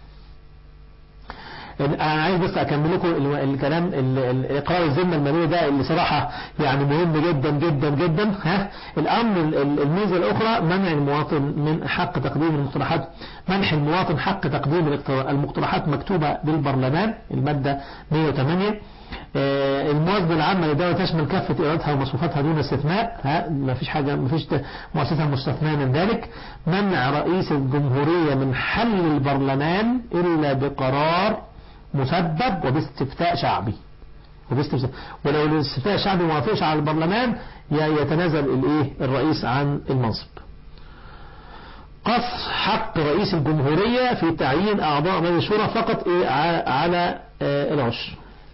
انا عايز بس اكمل لكم ال- الكلام ال- ال- اقرار الذمه الماليه ده اللي صراحه يعني مهم جدا جدا جدا ها الامر ال- ال- الميزه الاخرى منع المواطن من حق تقديم المقترحات منح المواطن حق تقديم الاقترا- المقترحات مكتوبه بالبرلمان الماده 108 آه، الموازنة العامة للدولة تشمل كافة إيراداتها ومصروفاتها دون استثناء ها ما فيش حاجة ما فيش ت- مؤسسة مستثناة من ذلك منع رئيس الجمهورية من حل البرلمان إلا بقرار مسبب وباستفتاء شعبي وباستفتاء ولو الاستفتاء الشعبي ما وافقش على البرلمان ي- يتنازل الايه الرئيس عن المنصب قص حق رئيس الجمهورية في تعيين أعضاء مجلس الشورى فقط إيه ع- على آه، العشر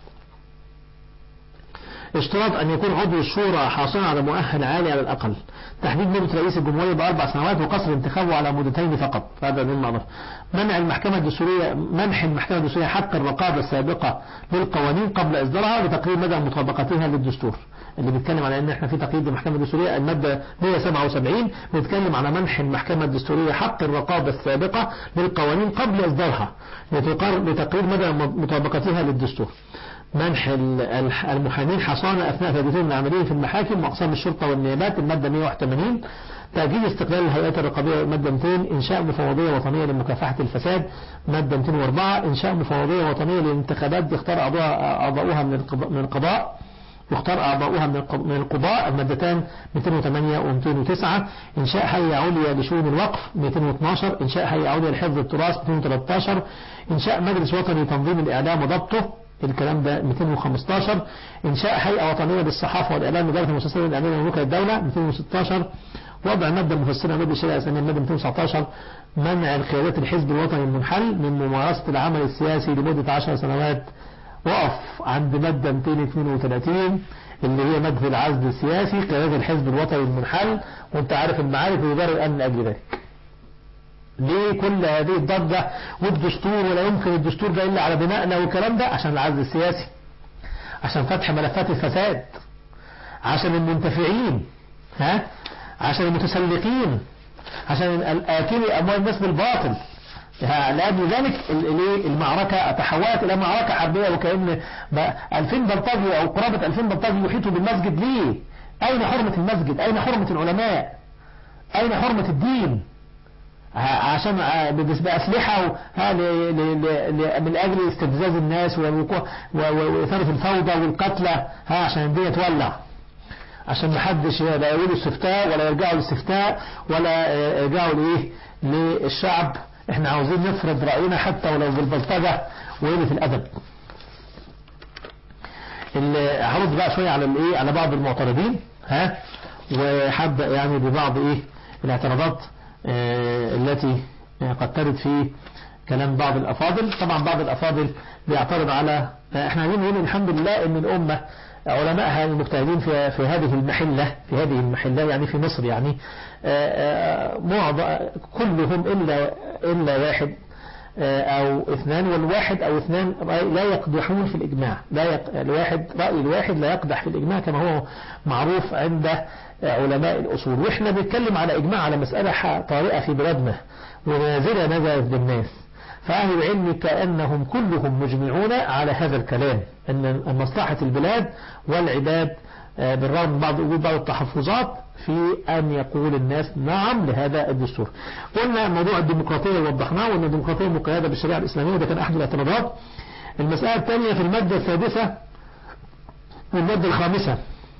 اشتراط أن يكون عضو الشورى حاصلا على مؤهل عالي على الأقل تحديد مدة رئيس الجمهورية بأربع سنوات وقصر انتخابه على مدتين فقط هذا من المعرفة منع المحكمة الدستورية منح المحكمة الدستورية حق الرقابة السابقة للقوانين قبل إصدارها لتقرير مدى مطابقتها للدستور اللي بيتكلم على ان احنا في تقييد المحكمة الدستورية المادة 177 بيتكلم على منح المحكمة الدستورية حق الرقابة السابقة للقوانين قبل إصدارها لتقر- لتقرير مدى مطابقتها للدستور منح ال- الح- المحامين حصانة أثناء تدريبهم العملية في المحاكم وأقسام الشرطة والنيابات المادة 181 تأكيد استقلال الهيئات الرقابية المادة 200 إنشاء مفوضية وطنية لمكافحة الفساد مادة 204 إنشاء مفوضية وطنية للانتخابات يختار أعضاء- أعضاؤها من القضاء, من القضاء يختار أعضاؤها من الق- من القضاء المادتان 208 و 209 إنشاء هيئة عليا لشؤون الوقف 212 إنشاء هيئة عليا لحفظ التراث 213 إنشاء مجلس وطني لتنظيم الإعلام وضبطه الكلام ده 215 إنشاء هيئة وطنية للصحافة والإعلام لإدارة المؤسسات الإعلامية وملوك الدولة 216 وضع مادة مفسرة مادة الشريعة الإسلامية مادة 219 منع القيادات الحزب الوطني المنحل من ممارسة العمل السياسي لمدة 10 سنوات وقف عند مادة 232 اللي هي مادة العزل السياسي قيادات الحزب الوطني المنحل وانت عارف المعارف ويبرر الأمن لأجل ذلك ليه كل هذه الضجة والدستور ولا يمكن الدستور ده إلا على بنائنا والكلام ده عشان العزل السياسي عشان فتح ملفات الفساد عشان المنتفعين ها عشان المتسلقين عشان الآكلي أموال الناس بالباطل ها، لأجل ذلك ال- ال- المعركة تحولت إلى معركة حربية وكأن بقى 2000 بلطجي أو قرابة 2000 بلطجي يحيطوا بالمسجد ليه؟ أين حرمة المسجد أين حرمة العلماء أين حرمة الدين ع- عشان ع- بأسلحة و- ها ل- ل- ل- من أجل استفزاز الناس والوقوع- و- و- وإثارة الفوضى والقتلى ها عشان الدنيا تولع عشان محدش لا يقولوا استفتاء ولا يرجعوا للاستفتاء ولا يرجعوا لايه للشعب احنا عاوزين نفرض رأينا حتى ولو بالبلطجة وقلة الأدب اللي هرد بقى شوية على الايه على بعض المعترضين ها وحابة يعني ببعض ايه الاعتراضات آه، التي آه، قد ترد في كلام بعض الأفاضل طبعا بعض الأفاضل بيعترض على آه، احنا عايزين نقول الحمد لله ان الأمة علمائها المجتهدين في في هذه المحلة في هذه المحلة يعني في مصر يعني آه، آه، معظم كلهم إلا إلا واحد آه، أو اثنان والواحد أو اثنان رأي لا يقدحون في الإجماع لا يق... الواحد رأي الواحد لا يقدح في الإجماع كما هو معروف عند آه، علماء الأصول وإحنا بنتكلم على إجماع على مسألة ح- طارئة في بلادنا ونازلة نزلت بالناس فأهل العلم كأنهم كلهم مجمعون على هذا الكلام أن مصلحة البلاد والعباد آه، بالرغم من بعض وجود بعض التحفظات في أن يقول الناس نعم لهذا الدستور قلنا موضوع الديمقراطية وضحناه وأن الديمقراطية مقيدة بالشريعة الإسلامية وده كان أحد الاعتراضات المسألة الثانية في المادة السادسة والمادة الخامسة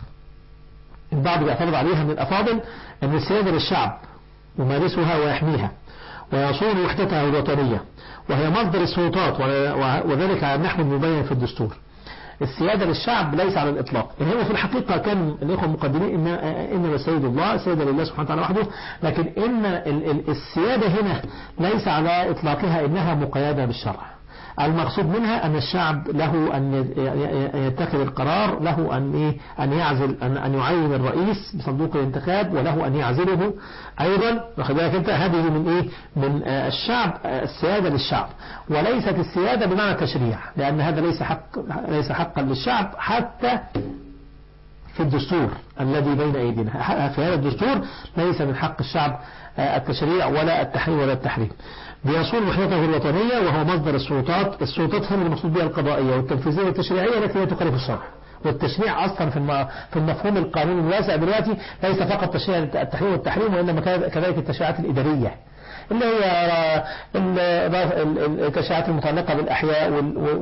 البعض بيعترض عليها من الأفاضل أن السيادة للشعب يمارسها ويحميها ويصون وحدتها الوطنية وهي مصدر السلطات و- وذلك على النحو المبين في الدستور السيادة للشعب ليس على الإطلاق يعني هو في الحقيقة كان الإخوة المقدمين إن إنما السيد الله السيادة لله سبحانه وتعالى وحده لكن إن ال- ال- السيادة هنا ليس على إطلاقها إنها مقيدة بالشرع المقصود منها أن الشعب له أن ي- ي- يتخذ القرار له أن إيه أن يعزل أن أن يعين الرئيس بصندوق الانتخاب وله أن يعزله أيضا واخد بالك أنت هذه من إيه من آه، الشعب آه، السيادة للشعب وليست السيادة بمعنى التشريع لأن هذا ليس حق ليس حقا للشعب حتى في الدستور الذي بين أيدينا في هذا الدستور ليس من حق الشعب آه، التشريع ولا التحريم ولا التحريم بيصون وحدته الوطنية وهو مصدر السلطات السلطات هنا المقصود بها القضائية والتنفيذية والتشريعية التي لا تخالف الشرع والتشريع أصلا في الم- في المفهوم القانوني الواسع دلوقتي ليس فقط تشريع التحريم والتحريم وإنما كذلك التشريعات الإدارية اللي هي ال- ال- التشريعات المتعلقة بالأحياء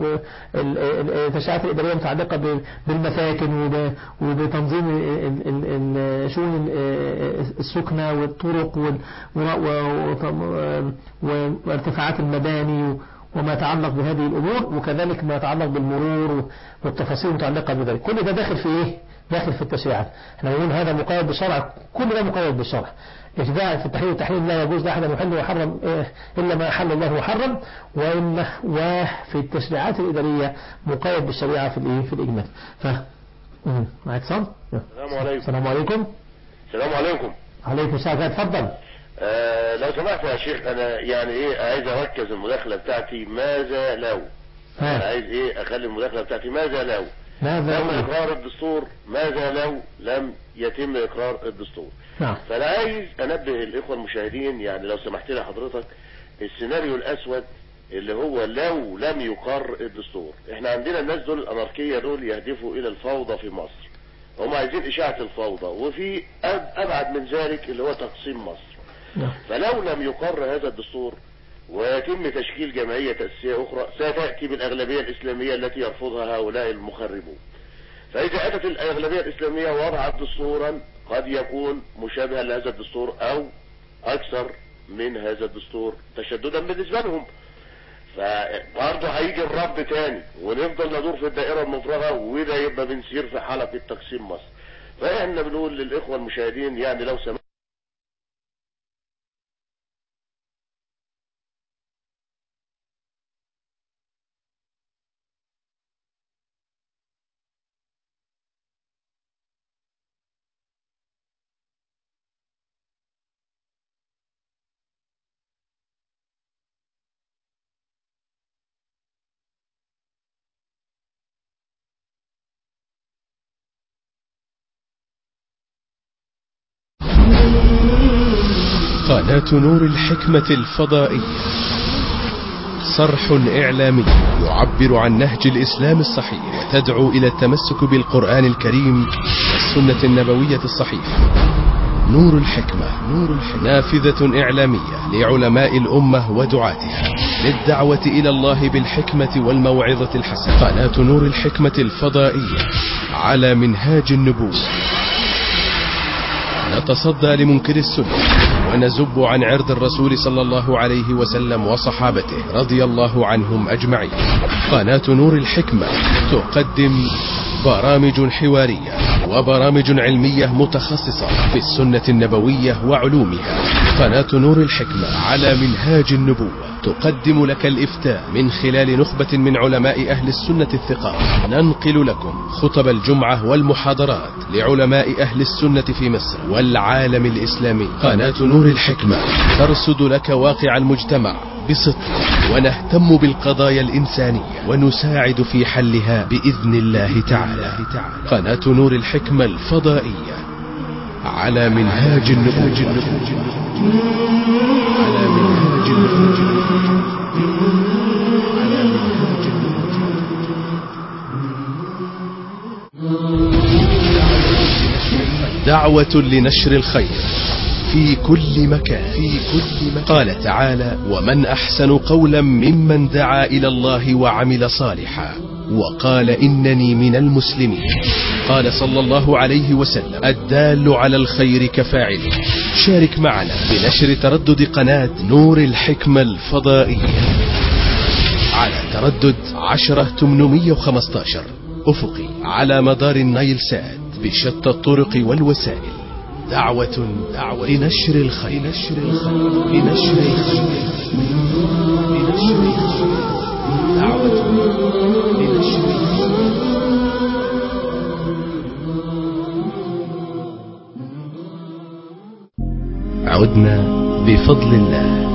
والتشريعات الإدارية المتعلقة ب- بالمساكن وب- وبتنظيم ال- ال- ال- شؤون ال- السكنة والطرق وال- و- و- و- وارتفاعات المباني وما يتعلق بهذه الأمور وكذلك ما يتعلق بالمرور والتفاصيل المتعلقة بذلك كل ده داخل في إيه؟ داخل في التشريعات احنا بنقول هذا مقيد بالشرع كل ده مقيد بالشرع إجماع في التحريم والتحريم لا يجوز لأحد أن يحل ويحرم إيه إلا ما أحل الله وحرم وإن وفي التشريعات الإدارية مقيد بالشريعة في الإيه في الإجمال ف مم. معك صم السلام عليكم السلام عليكم السلام عليكم عليكم السلام اتفضل آه لو سمحت يا شيخ انا يعني ايه عايز اركز المداخله بتاعتي ماذا لو انا ها عايز ايه اخلي المداخله بتاعتي ماذا لو ماذا تم أقول؟ اقرار الدستور ماذا لو لم يتم اقرار الدستور نعم فانا عايز انبه الاخوه المشاهدين يعني لو سمحت لي حضرتك السيناريو الاسود اللي هو لو لم يقر الدستور احنا عندنا الناس دول الاناركيه دول يهدفوا الى الفوضى في مصر هم عايزين اشاعه الفوضى وفي أب- ابعد من ذلك اللي هو تقسيم مصر نعم. فلو لم يقر هذا الدستور ويتم تشكيل جمعية تأسيسية أخرى ستأتي بالأغلبية الإسلامية التي يرفضها هؤلاء المخربون فإذا أتت الأغلبية الإسلامية وضعت دستورا قد يكون مشابها لهذا الدستور أو أكثر من هذا الدستور تشددا بالنسبة لهم فبرضه هيجي الرب تاني ونفضل ندور في الدائرة المفرغة وده يبقى بنسير في حلقة تقسيم مصر فاحنا بنقول للإخوة المشاهدين يعني لو سمحت قناة نور الحكمة الفضائية صرح إعلامي يعبر عن نهج الإسلام الصحيح وتدعو إلى التمسك بالقرآن الكريم والسنة النبوية الصحيحة نور الحكمة نور الحكمة نافذة إعلامية لعلماء الأمة ودعاتها للدعوة إلى الله بالحكمة والموعظة الحسنة قناة نور الحكمة الفضائية على منهاج النبوة نتصدى لمنكر السنة ونزب عن عرض الرسول صلى الله عليه وسلم وصحابته رضي الله عنهم أجمعين قناة نور الحكمة تقدم برامج حوارية وبرامج علمية متخصصة في السنة النبوية وعلومها قناة نور الحكمة على منهاج النبوة تقدم لك الإفتاء من خلال نخبة من علماء أهل السنة الثقات ننقل لكم خطب الجمعة والمحاضرات لعلماء أهل السنة في مصر والعالم الإسلامي قناة نور الحكمة ترصد لك واقع المجتمع بصدق ونهتم بالقضايا الإنسانية ونساعد في حلها بإذن الله تعالى قناة نور الحكمة الفضائية على منهاج النبوة على منهاج النبوة على منهاج النبوة دعوة لنشر الخير في كل مكان في كل مكان قال تعالى ومن أحسن قولا ممن دعا إلى الله وعمل صالحا وقال إنني من المسلمين قال صلى الله عليه وسلم الدال على الخير كفاعله شارك معنا بنشر تردد قناة نور الحكمة الفضائية على تردد عشرة 815 أفقي على مدار النايل سات بشتى الطرق والوسائل دعوة دعوة لنشر الخير لنشر الخير لنشر الخير لنشر الخير دعوة لنشر الخير عدنا بفضل الله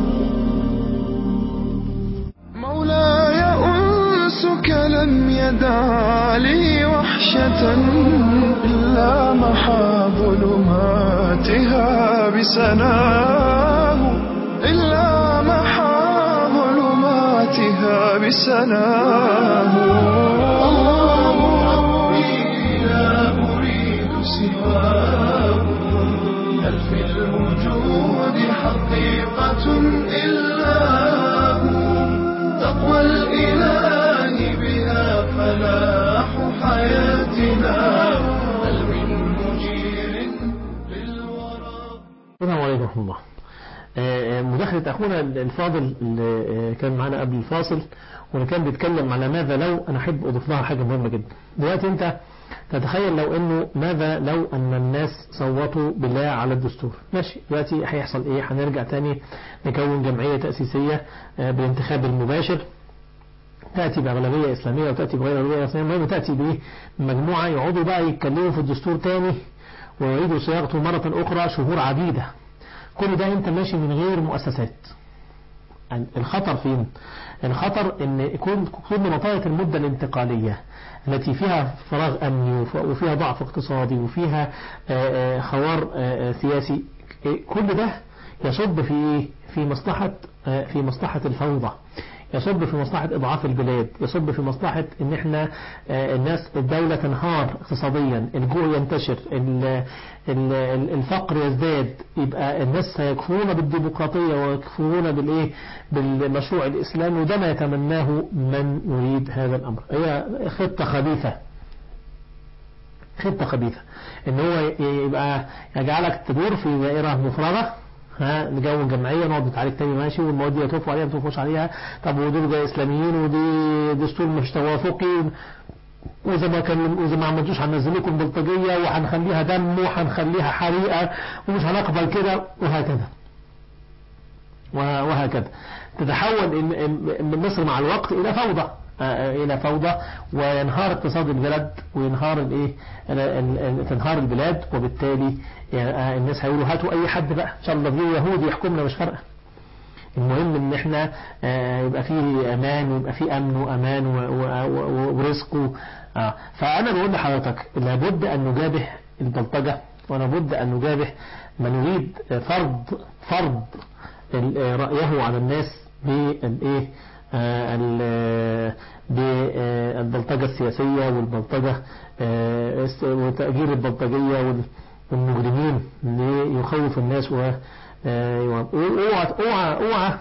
مولاي أنسك لم يدع لي وحشة إلا محا ظلماتها بسناه إلا محا ظلماتها بسناه الله ربي لا أريد سواه هل في الوجود حقيقة إلا هو تقوى الإله بها فلاح حياتنا هل من مجير للورى السلام عليكم ورحمة الله آه، آه، مداخلة أخونا الفاضل اللي آه، كان معنا قبل الفاصل واللي كان بيتكلم على ماذا لو أنا أحب أضيف لها حاجة مهمة جدا دلوقتي أنت تتخيل لو أنه ماذا لو أن الناس صوتوا بالله على الدستور ماشي دلوقتي هيحصل إيه هنرجع تاني نكون جمعية تأسيسية آه، بالانتخاب المباشر تأتي بأغلبية إسلامية وتأتي بغير أغلبية إسلامية المهم تأتي بمجموعة يقعدوا بقى يتكلموا في الدستور تاني ويعيدوا صياغته مرة أخرى شهور عديدة كل ده انت ماشي من غير مؤسسات يعني الخطر فين الخطر ان يكون كل منطقة المدة الانتقالية التي فيها فراغ امني وف- وفيها ضعف اقتصادي وفيها آه، آه، خوار آه، آه، سياسي إيه، كل ده يصب في ايه في مصلحة آه، في مصلحة الفوضى يصب في مصلحة إضعاف البلاد يصب في مصلحة إن إحنا آه، الناس الدولة تنهار اقتصاديا الجوع ينتشر ال- ال- ال- الفقر يزداد يبقى الناس سيكفرون بالديمقراطية ويكفرون بالإيه بالمشروع الإسلامي وده ما يتمناه من يريد هذا الأمر هي خطة خبيثة خطة خبيثة ان هو يبقى يجعلك تدور في دائرة مفرغة ها نجون جمعية نقعد نتعالج تاني ماشي والمواد دي يتوفوا عليها ما يتوفوش عليها طب ودول جاي اسلاميين ودي دستور مش توافقي وإذا ما كان وإذا ما عملتوش هننزل لكم بلطجية وهنخليها دم وهنخليها حريقة ومش هنقبل كده وهكذا وهكذا تتحول إن- إن- من مصر مع الوقت إلى فوضى آه، إلى فوضى وينهار اقتصاد البلد وينهار الإيه ال- ال- ال- تنهار البلاد وبالتالي آه، الناس هيقولوا هاتوا أي حد بقى إن شاء الله في يهودي يحكمنا مش فارقة المهم ان احنا آه، يبقى فيه امان ويبقى فيه امن وامان و- و- و- ورزق و- آه. فانا بقول لحضرتك لابد ان نجابه البلطجة ولابد ان نجابه من يريد فرض فرض ال- رأيه على الناس بالايه آه، ال- بالبلطجة السياسية والبلطجة آه، است- وتأجير البلطجية وال- والمجرمين ليخوف الناس و آه، اوعى اوعى اوعى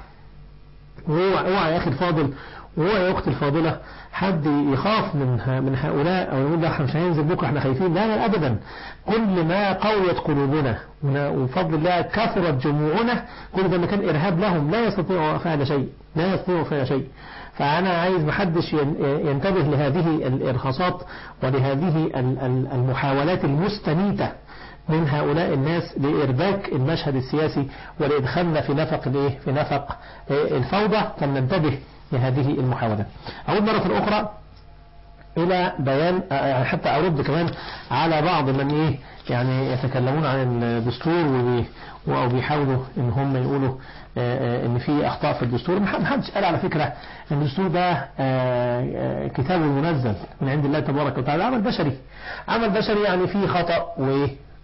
اوعى اوعى يا اخي الفاضل واوعى يا اختي الفاضلة حد يخاف من ه- من هؤلاء او يقول لا احنا مش هننزل بكره احنا خايفين لا لا ابدا كل ما قويت قلوبنا ون- وبفضل الله كثرت جموعنا كل ده ما كان ارهاب لهم لا يستطيعوا فعل شيء لا يستطيعوا فعل شيء فانا عايز محدش ين- ينتبه لهذه الارهاصات ولهذه ال- ال- المحاولات المستميتة من هؤلاء الناس لإرباك المشهد السياسي ولإدخالنا في نفق الإيه؟ في نفق إيه؟ الفوضى فلننتبه لهذه المحاولة أعود مرة أخرى إلى بيان يعني حتى أرد كمان على بعض من إيه يعني يتكلمون عن الدستور وبي- أو بيحاولوا إن هم يقولوا آه، آه، إن في أخطاء في الدستور ما حدش قال على فكرة إن الدستور ده آه، آه، كتاب منزل من عند الله تبارك وتعالى عمل بشري عمل بشري يعني فيه خطأ وإيه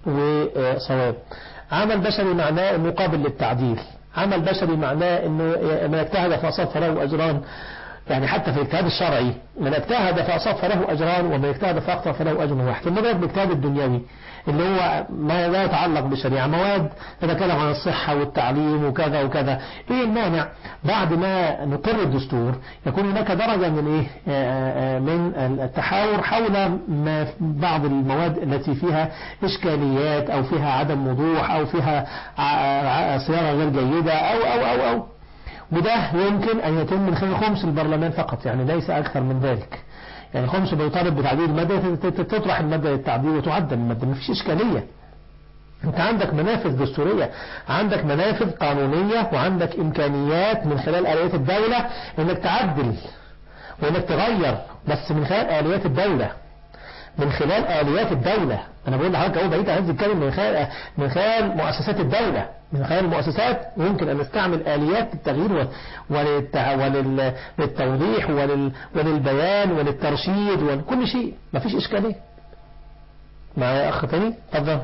وصواب عمل بشري معناه انه قابل للتعديل عمل بشري معناه انه من اجتهد فاصاب فله اجران يعني حتى في الاجتهاد الشرعي من اجتهد فاصاب فله اجران ومن اجتهد فاخطا فله اجر واحد المجرد بالاجتهاد الدنيوي اللي هو ما لا يتعلق بالشريعه مواد تتكلم عن الصحه والتعليم وكذا وكذا ايه المانع بعد ما نقر الدستور يكون هناك درجه من ايه آه، آه، من التحاور حول ما بعض المواد التي فيها اشكاليات او فيها عدم وضوح او فيها ع- ع- صياغه غير جيده او او او او وده يمكن أن يتم من خلال خمس البرلمان فقط يعني ليس أكثر من ذلك يعني خمس بيطالب بتعديل المادة تت- تت- تطرح المادة للتعديل وتعدل المادة مفيش إشكالية انت عندك منافذ دستورية عندك منافذ قانونية وعندك امكانيات من خلال آليات الدولة انك تعدل وانك تغير بس من خلال آليات الدولة من خلال آليات الدولة أنا بقول لحضرتك أهو بعيد عن هذه الكلمة من خلال من خلال مؤسسات الدولة من خلال المؤسسات يمكن أن نستعمل آليات التغيير و- وللتع... ولل... للتوضيح ولل... وللبيان وللترشيد ولكل شيء مفيش إشكالية معايا أخ تاني اتفضل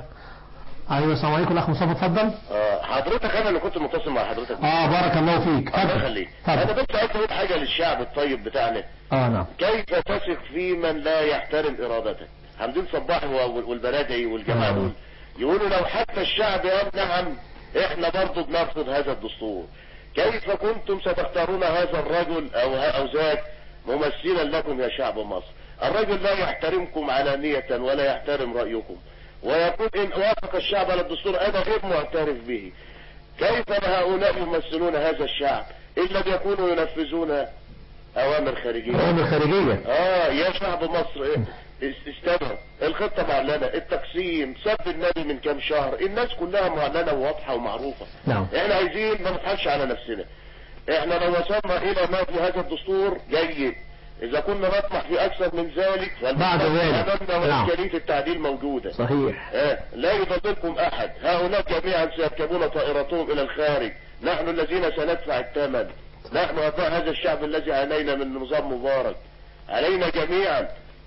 أيوة السلام عليكم الأخ مصطفى اتفضل آه، حضرتك انا اللي كنت متصل مع حضرتك آه بارك الله فيك الله اتفضل يخليك انا اتفضل بس عايز اقول حاجه للشعب الطيب بتاعنا آه نعم كيف تثق في من لا يحترم ارادتك حمدين صباح و- والبرادعي والجماعه آه. دول يقولوا لو حتى الشعب قال نعم احنا برضه بنرفض هذا الدستور كيف كنتم ستختارون هذا الرجل او ه- او ذاك ممثلا لكم يا شعب مصر الرجل لا يحترمكم علانية ولا يحترم رأيكم ويقول ان وافق الشعب على الدستور انا غير معترف به كيف هؤلاء يمثلون هذا الشعب ان لم يكونوا ينفذون اوامر خارجية الأمور الخارجية اه يا شعب مصر إيه؟ اس- استمع الخطة معلنة التقسيم سب النبي من كام شهر الناس كلها معلنة وواضحة ومعروفة نعم احنا عايزين ما نضحكش على نفسنا احنا لو وصلنا الى ما في هذا الدستور جيد اذا كنا نطمح في اكثر من ذلك بعد ذلك. امامنا نعم. وامكانية التعديل موجودة صحيح آه، لا يضللكم احد هؤلاء جميعا سيركبون طائرتهم الى الخارج نحن الذين سندفع الثمن نحن ابناء هذا الشعب الذي عانينا من نظام مبارك علينا جميعا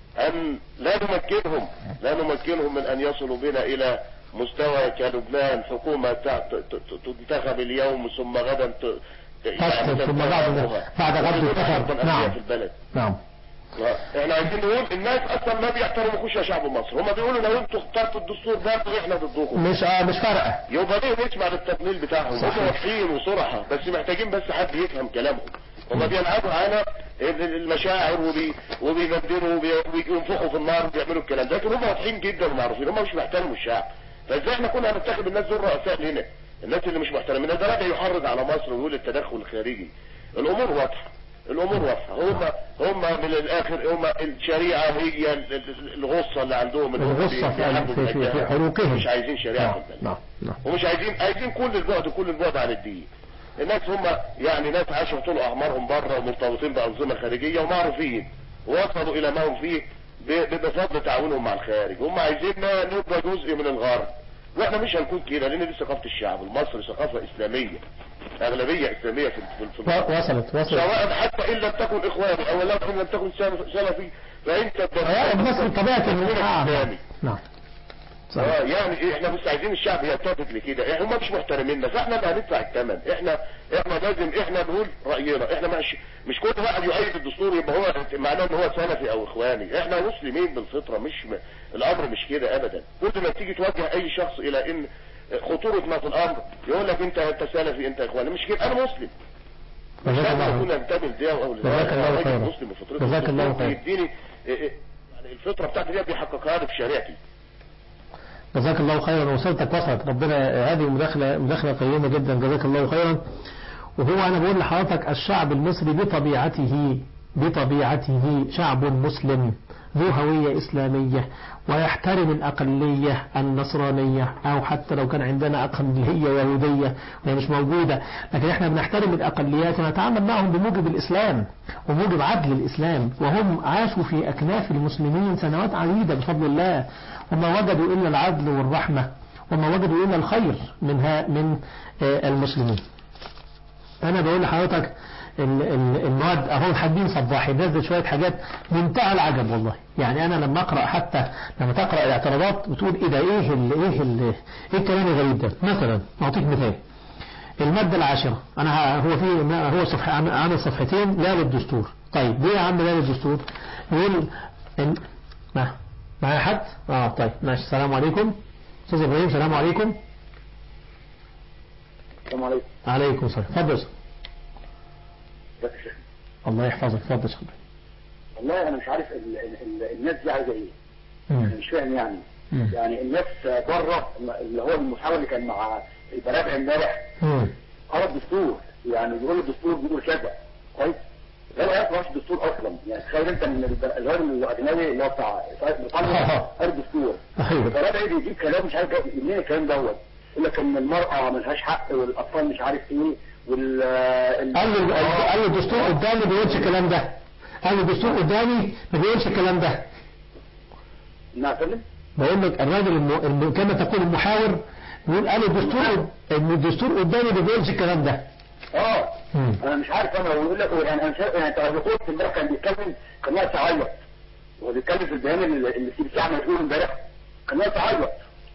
ان لا نمكنهم لا نمكنهم من ان يصلوا بنا الى مستوى كلبنان حكومة تع- ت- ت- تنتخب اليوم ثم غدا ت- ت- تسقط ثم بعد- بعد غد تكون تنتخب. أفضل أندية نعم. في البلد نعم احنا عايزين نقول الناس اصلا ما بيحترموكوش يا شعب مصر هم بيقولوا لو انتوا اخترتوا الدستور ده احنا ضدكم مش آه مش فارقة يبقى ليه نسمع للتضليل بتاعهم صحيح. هم واضحين وصرحة بس محتاجين بس حد يفهم كلامهم هم بيلعبوا على ال- ال- المشاعر وبي وبيبدلوا وبي- وبينفخوا في النار وبيعملوا الكلام ده لكن هم واضحين جدا ومعروفين هم مش بيحترموا الشعب فازاي احنا كنا هننتخب الناس دول رؤساء لنا الناس اللي مش محترمين ده راجع يحرض على مصر ويقول التدخل الخارجي الامور واضحه الامور واضحه هم هم من الاخر هم الشريعه هي ال- ال- الغصه اللي عندهم اللي هم الغصة في- بيحاربوا في- في- في بالأجيال. حروقهم. مش عايزين شريعه نعم في البلد نعم نعم ومش عايزين عايزين كل البعد كل البعد عن الدين الناس هم يعني ناس عاشوا طول اعمارهم بره ومرتبطين بانظمه خارجيه ومعروفين ووصلوا الى ما هم فيه ب- ب- بفضل تعاونهم مع الخارج هم عايزيننا نبقى جزء من الغرب واحنا مش هنكون كده لان دي ثقافه الشعب المصري ثقافه اسلاميه اغلبيه اسلاميه في في- في و- وصلت وصلت سواء حتى ان لم تكن اخواني او لم لم تكن سلف- سلفي فانت يا المصري طبيعة تكون آه، اسلامي نعم صحيح. اه يعني ايه احنا مش عايزين الشعب يتفق لكده احنا هم مش محترميننا فاحنا اللي هندفع الثمن احنا احنا لازم احنا نقول راينا احنا مش مش كل واحد يؤيد الدستور يبقى هو معناه ان هو سلفي او اخواني احنا مسلمين بالفطره مش م... الامر مش كده ابدا كل ما تيجي توجه اي شخص الى ان خطوره ما في الامر يقول لك انت انت سلفي انت اخواني مش كده انا مسلم مش جزاك لازم الله اكون خير. انتمي لده او لده جزاك الله أنا راجل خيرا. مسلم بفطرتي جزاك الله الدستور خيرا. بيديني إيه إيه يعني الفطره بتاعتي دي بيحققها لي في شريعتي جزاك الله خيرا وصلتك وصلت ربنا هذه مداخلة مداخلة قيمة جدا جزاك الله خيرا وهو أنا بقول لحضرتك الشعب المصري بطبيعته بطبيعته شعب مسلم ذو هوية إسلامية ويحترم الأقلية النصرانية أو حتى لو كان عندنا أقلية يهودية وهي مش موجودة لكن احنا بنحترم الأقليات ونتعامل معهم بموجب الإسلام وموجب عدل الإسلام وهم عاشوا في أكناف المسلمين سنوات عديدة بفضل الله وما وجدوا إلا العدل والرحمة وما وجدوا إلا الخير من ها من آه، المسلمين أنا بقول لحضرتك ال- ال- المواد أهو حابين صباحي نزل شوية حاجات منتهى العجب والله يعني أنا لما أقرأ حتى لما تقرأ الاعتراضات بتقول إيه ده إيه ال إيه ال إيه الكلام الغريب ده مثلا أعطيك مثال المادة العاشرة أنا ه- هو في ما- هو صفحة عامل- عامل صفحتين لا للدستور طيب ليه يا عم لا للدستور يقول إن ما معايا حد اه طيب ماشي السلام عليكم استاذ ابراهيم السلام عليكم السلام عليكم عليكم السلام اتفضل يا أستاذ. ازيك يا شيخ الله يحفظك اتفضل يا أستاذ. والله انا مش عارف ال ال ال الناس دي عايزه ايه مم. انا مش فاهم يعني مم. يعني الناس بره اللي هو المحاور اللي كان مع البرابع امبارح مم. قرا الدستور يعني بيقول الدستور بيقول كذا كويس لا لا ما الدستور اصلا يعني تخيل انت من البر- الواد الاجنبي اللي هو بتاع بريطانيا قرا الدستور ايوه البرابع بيجيب كلام مش عارف جاي منين الكلام دوت يقول لك ان المراه ملهاش حق والاطفال مش عارف ايه وال ال- قال لي قال لي الدستور قدامي ما بيقولش الكلام ده قال لي الدستور قدامي ما بيقولش الكلام ده نعم يا فندم بقول لك الراجل الم... الم... كما تقول المحاور بيقول قال الدستور ان الدستور قدامي ما بيقولش الكلام ده اه مم. انا مش عارف انا بقول لك يعني انا شايف يعني انت لو قلت امبارح كان بيتكلم كان ناقص يعيط هو بيتكلم في البيان اللي اللي السي بي سي عمل تقول امبارح كان ناقص يعيط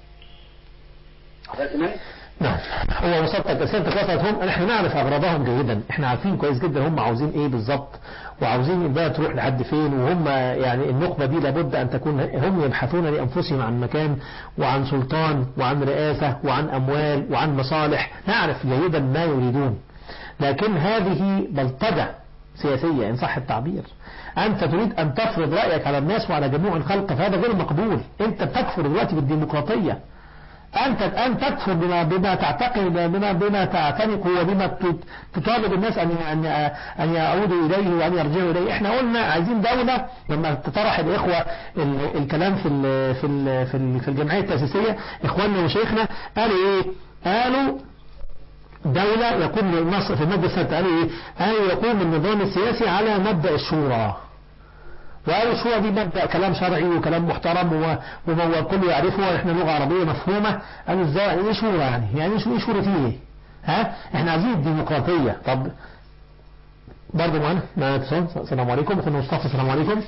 عرفت مني؟ نعم هو وصلتك اسئلتك وصلت هم احنا نعرف اغراضهم جيدا احنا عارفين كويس جدا هم عاوزين ايه بالظبط وعاوزين البلد تروح لحد فين وهم يعني النخبة دي لابد ان تكون هم يبحثون لانفسهم عن مكان وعن سلطان وعن رئاسة وعن اموال وعن مصالح نعرف جيدا ما يريدون لكن هذه بلطجة سياسية إن صح التعبير أنت تريد أن تفرض رأيك على الناس وعلى جميع الخلق فهذا غير مقبول أنت بتكفر دلوقتي بالديمقراطية أنت الآن تكفر بما بما تعتقد بما بما تعتنق وبما ت- تطالب الناس أن أن أن يعودوا إليه وأن يرجعوا إليه، إحنا قلنا عايزين دولة لما طرح الإخوة ال- الكلام في ال في ال في ال- في الجمعية التأسيسية إخواننا وشيخنا قالوا إيه؟ قالوا دولة يقوم النص في المادة السادسة قالوا إيه؟ قالوا يقوم النظام السياسي على مبدأ الشورى. وقالوا الشورى دي مبدأ كلام شرعي وكلام محترم و- وما الكل يعرفه واحنا لغة عربية مفهومة قالوا ازاي يعني ايه شورى يعني يعني ايه شورى فيه ايه ها احنا عايزين الديمقراطية طب برضه معانا معانا اتصال السلام عليكم اخونا مصطفى السلام عليكم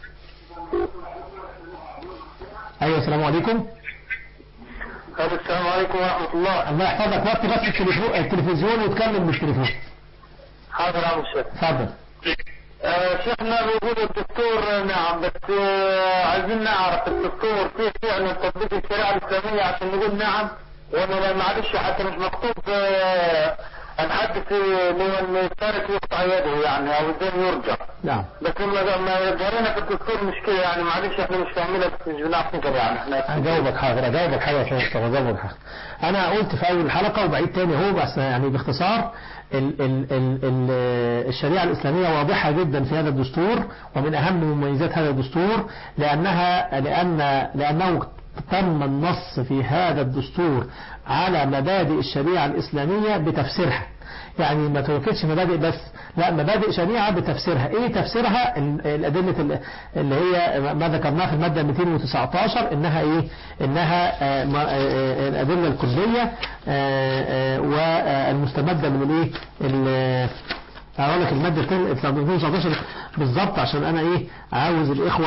ايوه السلام عليكم السلام عليكم ورحمة الله الله يحفظك وقت بس التليفون التلفزيون واتكلم بالتليفون حاضر يا أبو الشيخ اتفضل شيخنا بوجود الدستور نعم بس آه، عايزين نعرف الدستور فيه فعلا تطبيق الشريعة الإسلامية عشان نقول نعم ولا معلش حتى مش مكتوب آه، الحد لمن يشارك يقطع يده يعني أو ازاي يرجع نعم بس لما لما يظهر لنا في الدستور مش كده يعني معلش احنا مش فاهمينها بس مش بنعرف نقرا يعني احنا اجاوبك حاضر اجاوبك حاجه يا اخويا مصطفى اجاوبك حاجه انا قلت في اول الحلقه وبعيد تاني اهو بس يعني باختصار ال ال ال ال الشريعه الاسلاميه واضحه جدا في هذا الدستور ومن اهم مميزات هذا الدستور لانها لان لانه تم النص في هذا الدستور على مبادئ الشريعه الاسلاميه بتفسيرها يعني ما توكلش مبادئ بس لا مبادئ شريعة بتفسيرها ايه تفسيرها ال- الأدلة ال- اللي هي ما ذكرناه في المادة 219 انها ايه انها آه، ما- آه، آه، الأدلة الكلية آه، آه، والمستمدة من الايه ال- اقول لك المادة 219 بالظبط عشان انا ايه عاوز الاخوة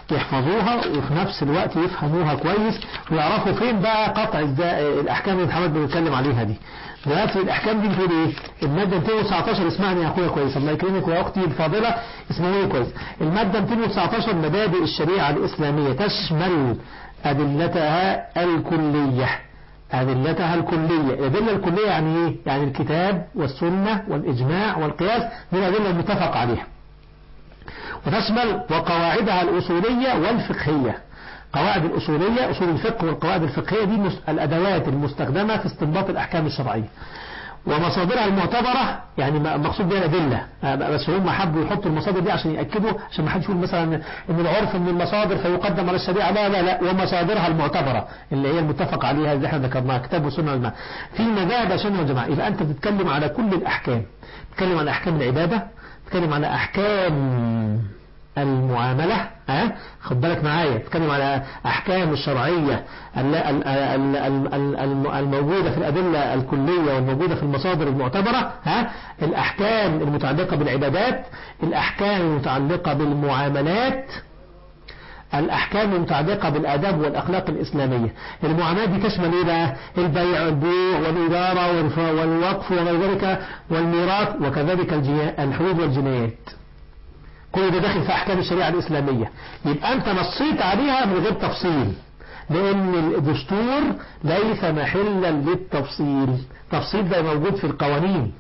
يحفظوها وفي نفس الوقت يفهموها كويس ويعرفوا فين بقى قطع الز- الأحكام اللي محمد بيتكلم عليها دي دلوقتي الأحكام دي بتقول إيه؟ المادة 219 اسمعني يا أخويا كويس الله يكرمك ويا أختي الفاضلة اسمعوني كويس المادة 219 مبادئ الشريعة الإسلامية تشمل أدلتها الكلية أدلتها الكلية الأدلة الكلية يعني إيه؟ يعني الكتاب والسنة والإجماع والقياس دي الأدلة المتفق عليها وتشمل وقواعدها الأصولية والفقهية قواعد الأصولية أصول الفقه والقواعد الفقهية دي مس- الأدوات المستخدمة في استنباط الأحكام الشرعية ومصادرها المعتبرة يعني ما- مقصود بها الأدلة آه، بس هم حبوا يحطوا المصادر دي عشان يأكدوا عشان ما حدش يقول مثلا إن العرف من المصادر فيقدم على الشريعة لا لا لا ومصادرها المعتبرة اللي هي المتفق عليها اللي احنا ذكرناها كتاب وسنة والجماعة في مذاهب يا شيخنا والجماعة يبقى أنت بتتكلم على كل الأحكام بتتكلم على أحكام العبادة بتتكلم على أحكام المعاملة ها خد بالك معايا بتكلم على أحكام الشرعية ال- ال- ال- ال- ال- الم- الموجودة في الأدلة الكلية والموجودة في المصادر المعتبرة ها الأحكام المتعلقة بالعبادات الأحكام المتعلقة بالمعاملات الأحكام المتعلقة بالآداب والأخلاق الإسلامية المعاملات دي تشمل إيه بقى البيع والبيوع والإدارة والف- والوقف وغير ذلك والميراث وكذلك الجنا- الحدود والجنايات كل ده داخل في أحكام الشريعة الإسلامية يبقى أنت نصيت عليها من غير تفصيل لأن الدستور ليس محلا للتفصيل تفصيل ده موجود في القوانين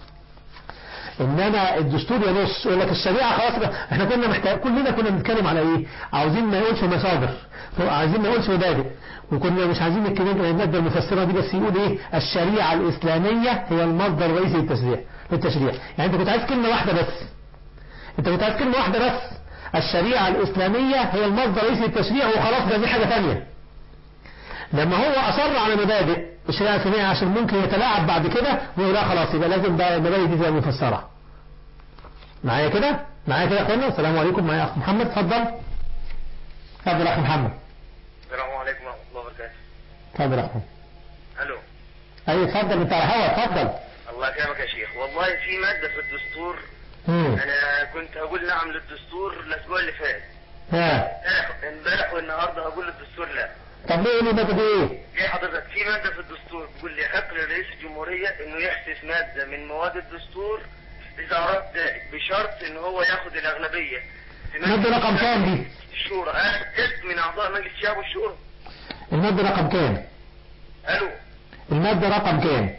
انما الدستور ينص يقول لك الشريعه خلاص بقى احنا كنا محتاج كلنا كنا بنتكلم على ايه عاوزين ما يقولش مصادر عايزين ما يقولش مبادئ وكنا مش عايزين الكلمه الماده المفسره دي بس يقول ايه الشريعه الاسلاميه هي المصدر الرئيسي للتشريع للتشريع يعني انت كنت عايز كلمه واحده بس انت كنت عايز كلمه واحده بس الشريعه الاسلاميه هي المصدر الرئيسي للتشريع وخلاص ده دي حاجه ثانيه لما هو أصر على مبادئ الشريعة الإسلامية عشان ممكن يتلاعب بعد كده ويقول لا خلاص يبقى لازم بقى المبادئ دي تبقى مفسرة معايا كده معايا كده يا اخوانا السلام عليكم معايا أخ محمد اتفضل اتفضل يا أخ محمد السلام عليكم ورحمة الله وبركاته اتفضل يا أخ محمد. الو أيوة اتفضل أنت على الهوا اتفضل الله يكرمك يا شيخ والله في مادة في الدستور مم. انا كنت هقول نعم للدستور الاسبوع اللي فات ها امبارح- امبارح والنهارده هقول للدستور لا طب ليه ليه مادة دي إيه؟ ليه حضرتك في مادة في الدستور بيقول لي حق لرئيس الجمهورية انه يحدث مادة من مواد الدستور اذا اراد ذلك بشرط ان هو ياخد الاغلبية في مجلس مادة رقم كام دي؟ الشورى انا كنت من اعضاء مجلس الشعب والشورى المادة رقم كام؟ الو المادة رقم كام؟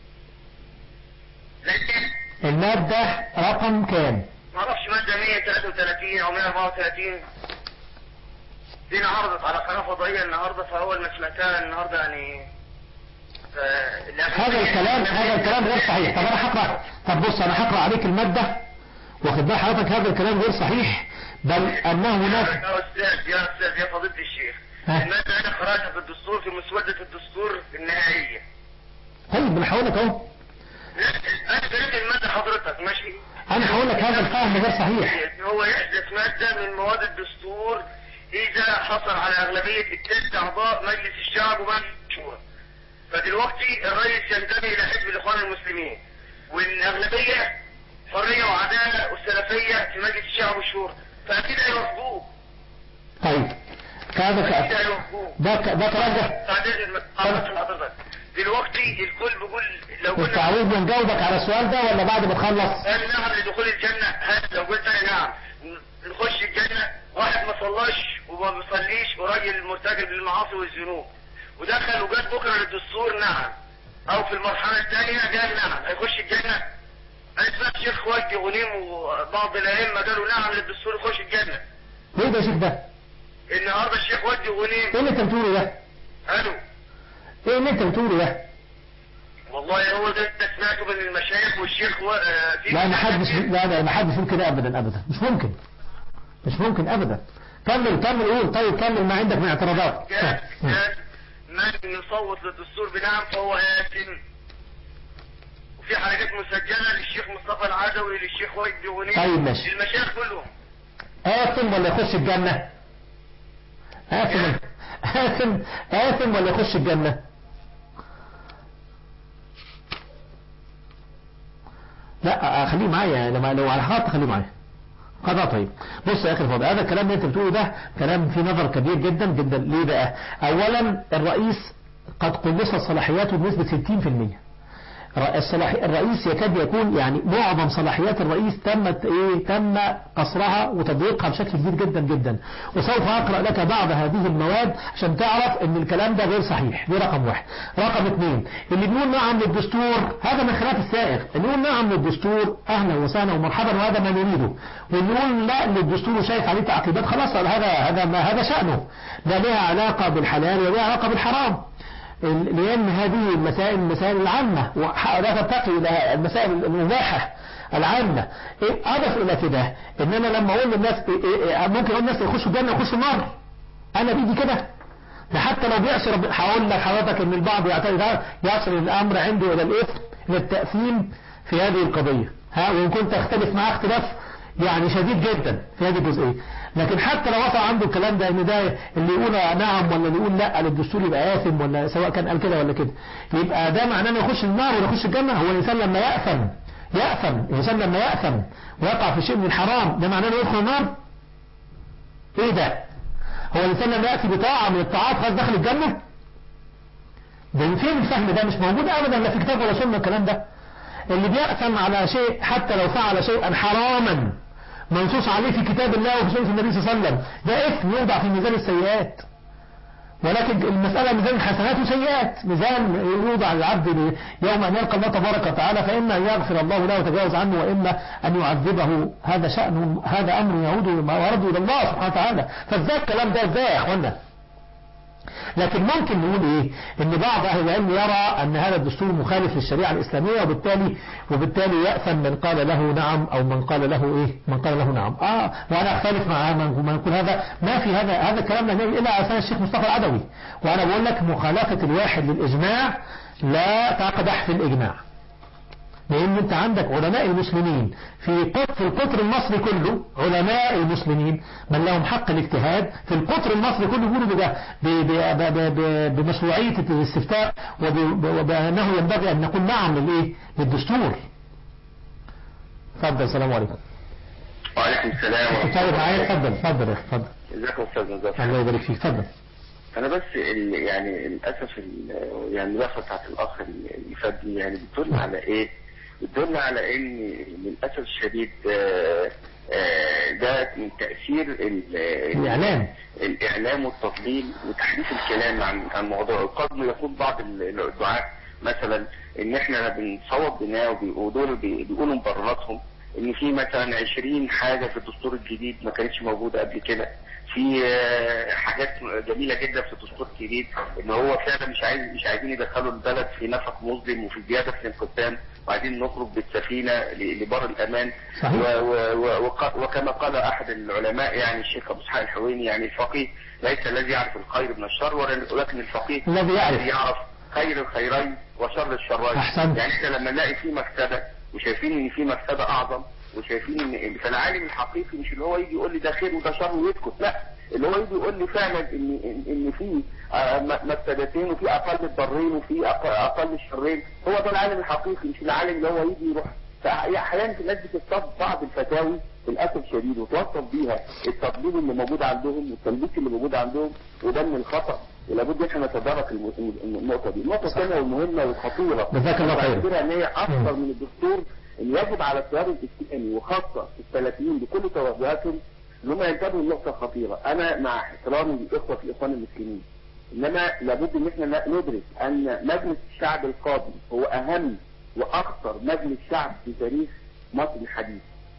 لكن المادة رقم كام؟ ما اعرفش مادة 133 او 134 دي انعرضت على قناة فضائية النهاردة فاول ما سمعتها النهاردة يعني ف- هذا الكلام هذا الكلام غير صحيح طب انا هقرا طب بص انا هقرا عليك الماده واخد بال حضرتك هذا الكلام غير صحيح بل انه هناك يا استاذ يا استاذ يا فضيلة الشيخ ها. المادة انا قرأتها في الدستور في مسودة الدستور النهائية طيب انا هقول لك اهو لا، انا قريت المادة حضرتك ماشي انا هقول لك هذا الفهم غير صحيح إن هو يحدث مادة من مواد الدستور إذا حصل على أغلبية التسع أعضاء مجلس الشعب ومجلس الشورى. فدلوقتي الرئيس ينتمي إلى حزب الإخوان المسلمين والأغلبية حرية وعدالة والسلفية في مجلس الشعب والشورى فأكيد هيوافقوه طيب هذا أكيد ك- هيوافقوه ده ك- ده كلام ده بعدين الم- حضرتك حضرتك دلوقتي الكل بيقول لو انت قلنا عاوزني نجاوبك على السؤال ده ولا بعد ما تخلص هل نعم لدخول الجنة هل لو قلت أنا نعم نخش الجنة واحد ما صلاش وما بيصليش وراجل مرتكب للمعاصي والذنوب ودخل وجات بكرة للدستور نعم أو في المرحلة الثانية قال نعم هيخش الجنة أنا سمعت الشيخ وجدي غنيم وبعض الأئمة قالوا نعم للدستور يخش الجنة ليه ده يا شيخ ده النهارده الشيخ وجدي غنيم ايه اللي انت بتقوله ده قالوا ايه اللي انت بتقوله ده والله هو ده اللي سمعته من المشايخ والشيخ و... آه، في لا ما حدش لا لا ما حدش يقول كده ابدا ابدا مش ممكن مش ممكن ابدا كمل كمل قول طيب كمل ما عندك من اعتراضات كان كان من يصوت للدستور بنعم فهو آثم وفي حاجات مسجلة للشيخ مصطفى العدوي للشيخ وجدي غنيم طيب ماشي. المشايخ كلهم آثم ولا يخش الجنة آثم آثم آثم ولا يخش الجنة لا آه، خليه معايا لما لو على خط خليه معايا هذا طيب بص يا اخي الفاضل هذا الكلام اللي انت بتقوله ده كلام فيه نظر كبير جدا جدا ليه بقى اولا الرئيس قد قلصت صلاحياته بنسبة 60% الصلاحي الرئيس يكاد يكون يعني معظم صلاحيات الرئيس تمت ايه تم قصرها وتضييقها بشكل كبير جدا جدا وسوف اقرا لك بعض هذه المواد عشان تعرف ان الكلام ده غير صحيح دي رقم واحد رقم اثنين اللي بيقول نعم للدستور هذا من خلاف السائغ اللي يقول نعم للدستور اهلا وسهلا ومرحبا وهذا ما نريده واللي يقول لا للدستور وشايف عليه تعقيدات خلاص هذا هذا ما هذا شانه لا لها علاقه بالحلال ولا لها علاقه بالحرام لأن هذه المسائل المسائل العامة ولا ترتقي إلى المسائل المباحة العامة إيه أضف إلى كده إن أنا لما أقول للناس إيه إيه ممكن أقول الناس يخشوا الجنة يخشوا النار أنا بيدي كده ده حتى لو بيعصر هقول لك حضرتك إن البعض يعتقد يصل الأمر عنده إلى الإثم إلى التأثيم في هذه القضية ها وإن كنت أختلف معاه اختلاف يعني شديد جدا في هذه الجزئية لكن حتى لو وقع عنده الكلام ده ان ده اللي يقول نعم ولا اللي يقول لا للدستور يبقى آثم ولا سواء كان قال كده ولا كده يبقى ده معناه انه يخش النار ولا يخش الجنة هو الانسان لما يأثم يأثم الانسان لما يأثم ويقع في شيء من الحرام ده معناه انه يدخل النار ايه ده هو الانسان لما يأتي بطاعة من الطاعات خلاص دخل الجنة ده فين الفهم ده مش موجود ابدا لا في كتاب ولا سنة الكلام ده اللي بيأثم على شيء حتى لو فعل شيئا حراما منصوص عليه في كتاب الله وفي سنة النبي صلى الله عليه وسلم ده اسم يوضع في ميزان السيئات ولكن المسألة ميزان حسنات وسيئات ميزان يوضع للعبد يوم أن يلقى الله تبارك وتعالى فإما أن يغفر الله له ويتجاوز عنه وإما أن يعذبه هذا شأن هذا أمر يعود ورد إلى الله سبحانه وتعالى فازاي الكلام ده ازاي يا أخوانا لكن ممكن نقول ايه ان بعض اهل العلم يرى ان هذا الدستور مخالف للشريعة الاسلامية وبالتالي وبالتالي يأثم من قال له نعم او من قال له ايه من قال له نعم اه وانا اختلف مع من يقول هذا ما في هذا هذا الكلام لم يجي الا على لسان الشيخ مصطفى العدوي وانا بقول لك مخالفة الواحد للاجماع لا تقدح في الاجماع لأن أنت عندك علماء المسلمين في قطر, في القطر المصري كله علماء المسلمين من لهم حق الاجتهاد في القطر المصري كله يقولوا بمشروعية الاستفتاء وبأنه ينبغي أن نقول نعم للإيه للدستور تفضل السلام عليكم وعليكم السلام ورحمة الله معايا تفضل تفضل يا أخي تفضل ازيك يا استاذ نزار الله يبارك فيك تفضل انا بس ال يعني للاسف يعني المداخله بتاعت الاخ اللي فات دي يعني بتدل على ايه؟ بتدل على ان للاسف الشديد آآ آآ ده من تاثير الاعلام الاعلام والتضليل وتحديث الكلام عن عن موضوع قد يقول بعض الدعاة مثلا ان احنا بنصوت بناء ودول بيقولوا مبرراتهم ان في مثلا 20 حاجه في الدستور الجديد ما كانتش موجوده قبل كده في حاجات جميلة جدا في الدستور الجديد ان هو فعلا مش عايز مش عايزين يدخلوا البلد في نفق مظلم وفي زيادة في الانقسام وعايزين نخرج بالسفينة لبر الامان صحيح. و و و وكما قال احد العلماء يعني الشيخ ابو اسحاق الحويني يعني الفقيه ليس الذي يعرف الخير من الشر ولكن الفقيه الذي يعرف يعرف خير الخيرين وشر الشرين أحسنت. يعني احنا لما نلاقي في مفسدة وشايفين ان في مفسدة اعظم وشايفين ان فالعالم الحقيقي مش اللي هو يجي يقول لي ده خير وده شر ويسكت لا اللي هو يجي يقول لي فعلا ان ان, إن في مفسدتين وفي اقل الضرين وفي اقل الشرين هو ده العالم الحقيقي مش العالم اللي هو يجي يروح احيانا الناس بتتصف بعض الفتاوي للاسف الشديد وتوصف بيها التضليل اللي موجود عندهم والتلبيس اللي موجود عندهم وده من الخطا ولابد احنا نتدارك النقطه دي النقطه الثانيه والمهمه والخطيره جزاك الله خير ان هي اكثر من الدستور ان يجب على التيار الاسلامي وخاصه السلفيين بكل توجهاتهم ان هم ينتبهوا لنقطه خطيره انا مع احترامي للاخوه في الاخوان المسلمين انما لابد ان احنا ندرك ان مجلس الشعب القادم هو اهم واخطر مجلس شعب في تاريخ مصر الحديث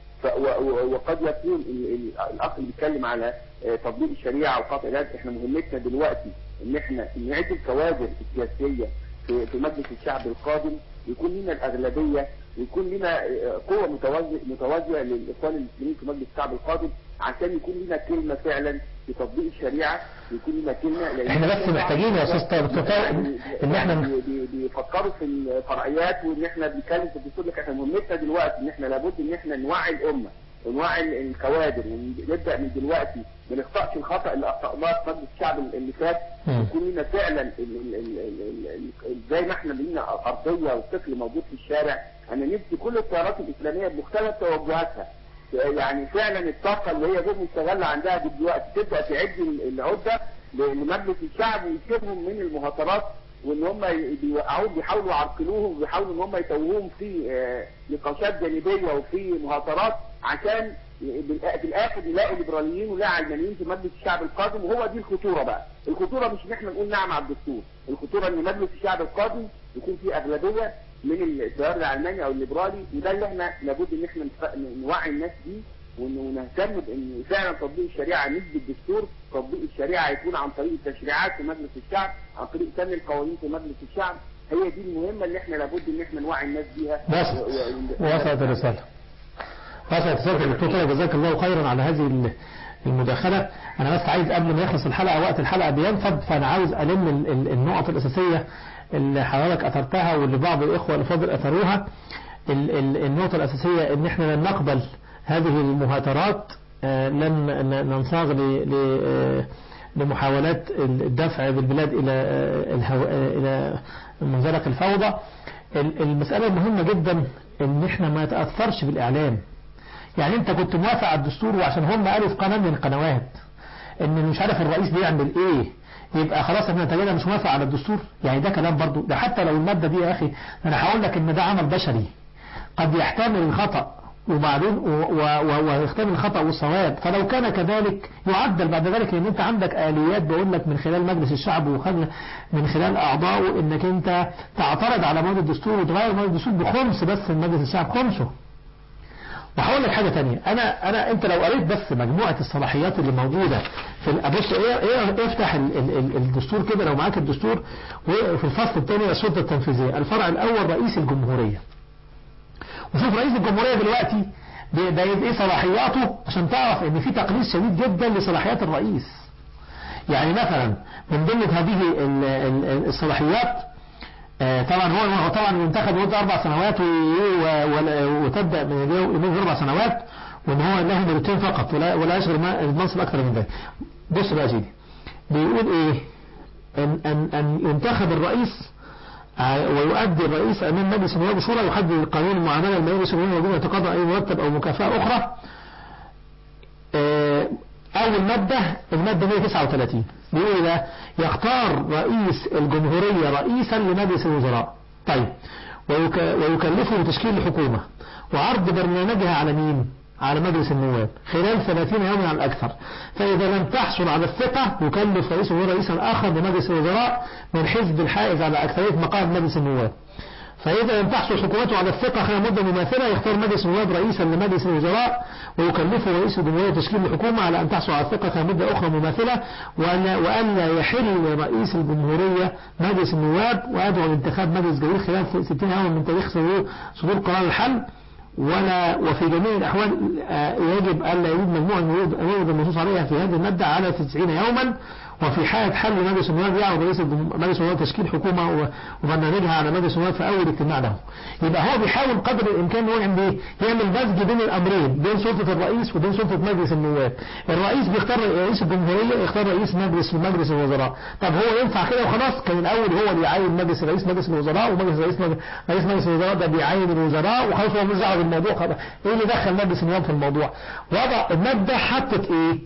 وقد يكون الاخ اللي بيتكلم على تطبيق الشريعه وقطع اليد احنا مهمتنا دلوقتي ان احنا نعيد الكوادر السياسيه في, في مجلس الشعب القادم يكون لنا الاغلبيه ويكون لنا قوه متوازيه متوازيه للاخوان المسلمين في مجلس الشعب القادم عشان يكون لنا كلمه فعلا في تطبيق الشريعه ويكون لنا كلمه لان احنا بس محتاجين يا استاذ طارق ان احنا بيفكروا في الفرعيات وان احنا بنتكلم في الدستور لكن احنا مهمتنا دلوقتي ان احنا لابد ان احنا نوعي الامه ونوعي الكوادر ونبدا من دلوقتي ما نخطاش الخطا اللي اخطاناه في مجلس الشعب اللي فات يكون لنا فعلا زي ما احنا لينا ارضيه وطفل موجود في الشارع انا نفسي كل التيارات الاسلاميه بمختلف توجهاتها يعني فعلا الطاقه اللي هي غير مستغله عندها دلوقتي تبدا تعد العده لمجلس الشعب ويسيبهم من المهاترات وان هم بيوقعوهم بيحاولوا يعرقلوهم وبيحاولوا ان هم يتوهوهم في آه، نقاشات جانبيه وفي مهاترات عشان بالآ- في الاخر نلاقي ليبراليين ونلاقي علمانيين في مجلس الشعب القادم وهو دي الخطوره بقى الخطوره مش ان احنا نقول نعم على الدستور الخطوره ان مجلس الشعب القادم يكون فيه اغلبيه من التيار العلماني او الليبرالي وده اللي احنا لابد ان احنا نف- نوعي الناس بيه وإن- ونهتم بان فعلا تطبيق الشريعه مش بالدستور تطبيق الشريعه يكون عن طريق التشريعات في مجلس الشعب عن طريق سن القوانين في مجلس الشعب هي دي المهمه اللي احنا لابد ان احنا نوعي الناس بيها وصلت و- و- وصلت الرسالة وصلت رسالة الدكتور طارق جزاك الله خيرا على هذه ال- المداخلة أنا بس عايز قبل ما يخلص الحلقة وقت الحلقة بينفد فأنا عاوز ألم ال- ال- النقط الأساسية اللي حضرتك أثرتها واللي بعض الإخوة الفاضل أثروها ال- ال- النقطة الأساسية إن إحنا لن نقبل هذه المهاترات آه، لن ن- ننصاغ ل- ل- آه، لمحاولات الدفع بالبلاد إلى آه، الهو... آه، إلى منزلق الفوضى ال- المسألة المهمة جدا إن إحنا ما نتأثرش بالإعلام يعني أنت كنت موافق على الدستور وعشان هم قالوا في قناة من القنوات إن مش عارف الرئيس بيعمل إيه يبقى خلاص احنا انت كده مش موافق على الدستور يعني ده كلام برضو ده حتى لو المادة دي يا أخي أنا هقول لك إن ده عمل بشري قد يحتمل الخطأ وبعدين و- و- و- ويحتمل الخطأ والصواب فلو كان كذلك يعدل بعد ذلك لان انت عندك آليات بقول لك من خلال مجلس الشعب وخل من خلال أعضائه انك انت تعترض على مواد الدستور وتغير مواد الدستور بخمس بس من مجلس الشعب خمسه وهقول لك حاجة تانية أنا أنا أنت لو قريت بس مجموعة الصلاحيات اللي موجودة في ال- بص إيه إيه افتح ال- ال- ال- الدستور كده لو معاك الدستور وفي الفصل الثاني السلطة التنفيذية الفرع الأول رئيس الجمهورية وشوف رئيس الجمهورية دلوقتي بي- ده ايه صلاحياته عشان تعرف ان في تقليص شديد جدا لصلاحيات الرئيس يعني مثلا من ضمن هذه ال- ال- الصلاحيات آه، طبعا هو هو طبعا ينتخب لمده اربع سنوات و- و- ولا- وتبدا من من اربع سنوات وان هو له مرتين فقط ولا ولا يشغل ما- المنصب اكثر من ذلك بص بقى يا سيدي بيقول ايه ان ان ان ينتخب الرئيس آه، ويؤدي الرئيس امام مجلس النواب شورى يحدد قانون المعامله الماليه الشؤون بدون يتقاضى اي مرتب او مكافاه اخرى آه، أول مادة المادة 139 بيقول ده يختار رئيس الجمهورية رئيسا لمجلس الوزراء طيب ويك... ويكلفه بتشكيل الحكومة وعرض برنامجها على مين على مجلس النواب خلال 30 يوما على الأكثر فإذا لم تحصل على الثقة يكلف رئيس الوزراء رئيسا آخر لمجلس الوزراء من حزب الحائز على أكثرية مقاعد مجلس النواب فإذا لم تحصل حكومته على الثقة خلال مدة مماثلة يختار مجلس النواب رئيسا لمجلس الوزراء ويكلفه رئيس الجمهورية تشكيل الحكومة على أن تحصل على الثقة خلال مدة أخرى مماثلة وأن وأن لا يحل رئيس الجمهورية مجلس النواب ويدعو لانتخاب مجلس جديد خلال 60 يوما من تاريخ صدور صدور قرار الحل ولا وفي جميع الأحوال آه، يجب ألا يوجد مجموعة من الأمور المنصوص عليها في هذه المادة على 90 يوما وفي حالة حل مجلس النواب يعرض رئيس الجم- مجلس النواب تشكيل حكومة و- وبرنامجها على مجلس النواب في أول اجتماع له يبقى هو بيحاول قدر الإمكان إن هو يعمل إيه؟ يعمل مزج بين الأمرين بين سلطة الرئيس وبين سلطة مجلس النواب الرئيس بيختار رئيس الجمهورية يختار رئيس مجلس مجلس الوزراء طب هو ينفع كده وخلاص كان الأول هو اللي يعين مجلس رئيس مجلس الوزراء ومجلس رئيس مجلس, رئيس مجلس الوزراء ده بيعين الوزراء وخلاص هو مش دعوه بالموضوع خلاص ايه اللي دخل مجلس النواب في الموضوع وضع المادة حطت ايه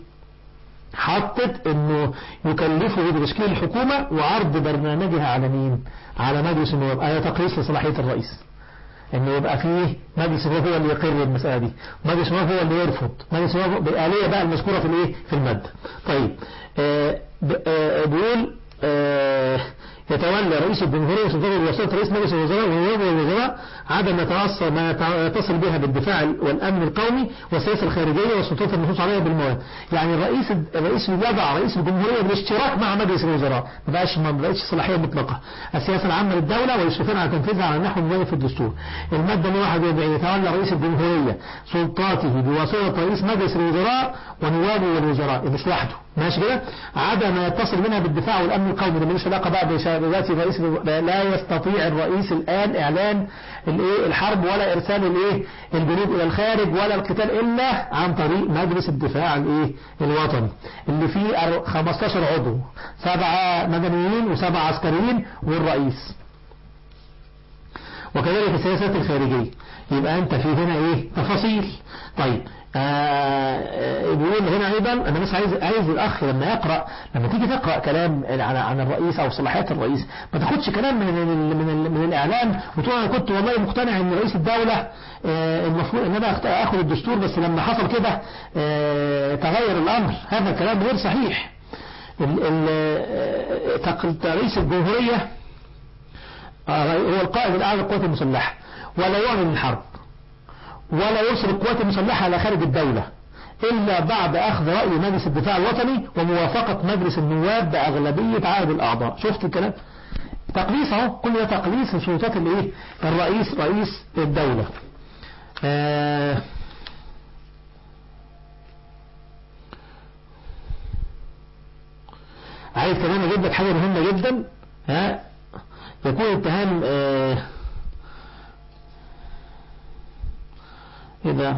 حطت انه يكلفه بتشكيل الحكومة وعرض برنامجها على مين على مجلس النواب ايه تقييس لصلاحية الرئيس انه يبقى فيه مجلس النواب هو اللي يقر المسألة دي مجلس النواب هو اللي يرفض مجلس النواب بالآلية بقى المذكورة في الايه في المادة طيب آه ب- آه بيقول آه يتولى رئيس الجمهورية سلطان الوسط رئيس مجلس الوزراء ونواب الوزراء عدم يتوصل ما يتصل بها بالدفاع والأمن القومي والسياسة الخارجية والسلطات المنصوص عليها بالمواد يعني الرئيس الرئيس يضع رئيس الجمهورية بالاشتراك مع مجلس الوزراء ما بقاش ما بقتش صلاحية مطلقة السياسة العامة للدولة ويشرفون على تنفيذها على النحو المبين في الدستور المادة 141 يتولى رئيس الجمهورية سلطاته بواسطة رئيس مجلس الوزراء ونوابه والوزراء مش لوحده ماشي كده عدا ما يتصل منها بالدفاع والامن القومي اللي ملوش علاقه بقى بشهادات الرئيس لا يستطيع الرئيس الان اعلان الايه الحرب ولا ارسال الايه الجنود الى الخارج ولا القتال الا عن طريق مجلس الدفاع الايه الوطني اللي فيه أر- 15 عضو سبعه مدنيين وسبعه عسكريين والرئيس وكذلك السياسات الخارجية يبقى أنت في هنا إيه تفاصيل طيب آه، بيقول هنا ايضا انا بس عايز عايز الاخ لما يقرا لما تيجي تقرا كلام عن عن الرئيس او صلاحيات الرئيس ما تاخدش كلام من ال من ال من الاعلام وتقول انا كنت والله مقتنع ان رئيس الدوله آه، المفروض ان انا أخت- اخد الدستور بس لما حصل كده آه، تغير الامر هذا الكلام غير صحيح ال- ال- آه، تق- رئيس الجمهوريه آه، هو القائد الاعلى للقوات المسلحه ولا يعلن الحرب ولا يرسل القوات المسلحة على خارج الدولة إلا بعد أخذ رأي مجلس الدفاع الوطني وموافقة مجلس النواب بأغلبية عدد الأعضاء شفت الكلام تقليص اهو كل ده تقليص لسلطات الايه الرئيس رئيس الدولة آه عايز كمان اجيب لك حاجة مهمة جدا ها يكون اتهام آه ايه ده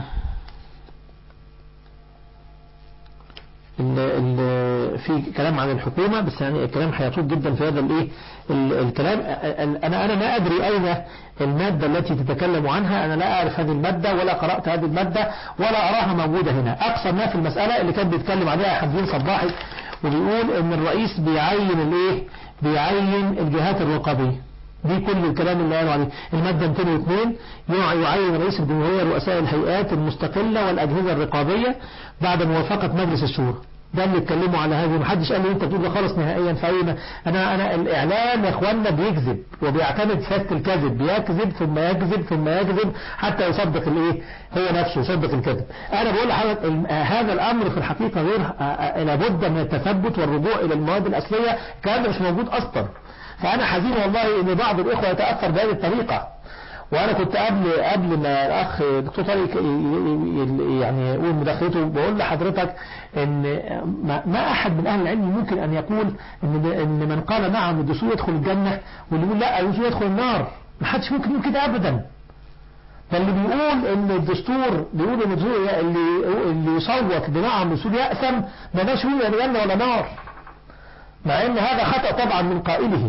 ال ال في كلام عن الحكومة بس يعني الكلام هيطول جدا في هذا الايه ال- الكلام ال- انا انا ما ادري اين المادة التي تتكلم عنها انا لا اعرف هذه المادة ولا قرأت هذه المادة ولا اراها موجودة هنا اقصى ما في المسألة اللي كان بيتكلم عليها حمدين صباحي وبيقول ان الرئيس بيعين الايه بيعين الجهات الرقابية دي كل الكلام اللي قالوا عليه المادة 202 يع- يعين رئيس الجمهورية رؤساء الهيئات المستقلة والأجهزة الرقابية بعد موافقة مجلس الشورى ده اللي اتكلموا على هذه محدش قال لي انت بتقول ده خالص نهائيا فاين انا انا الاعلام يا اخوانا بيكذب وبيعتمد سياسه الكذب بيكذب ثم يكذب ثم يكذب حتى يصدق الايه هو نفسه يصدق الكذب انا بقول لحضرتك الم- آه هذا الامر في الحقيقه غير آه، آه، لابد من التثبت والرجوع الى المواد الاصليه الكلام ده مش موجود اصلا فأنا حزين والله إن بعض الإخوة يتأثر بهذه الطريقة وأنا كنت قبل قبل ما الأخ دكتور طارق ي- ي- يعني يقول مداخلته بقول لحضرتك إن ما- ما أحد من أهل العلم ممكن أن يقول إن إن من قال نعم الدستور يدخل الجنة واللي يقول لا الدستور يدخل النار ما حدش ممكن يقول كده أبدا فاللي بيقول ان الدستور بيقول ان الدستور اللي اللي يصوت بنعم الدستور يأثم ما داش يقول لا جنة ولا نار مع ان هذا خطأ طبعا من قائله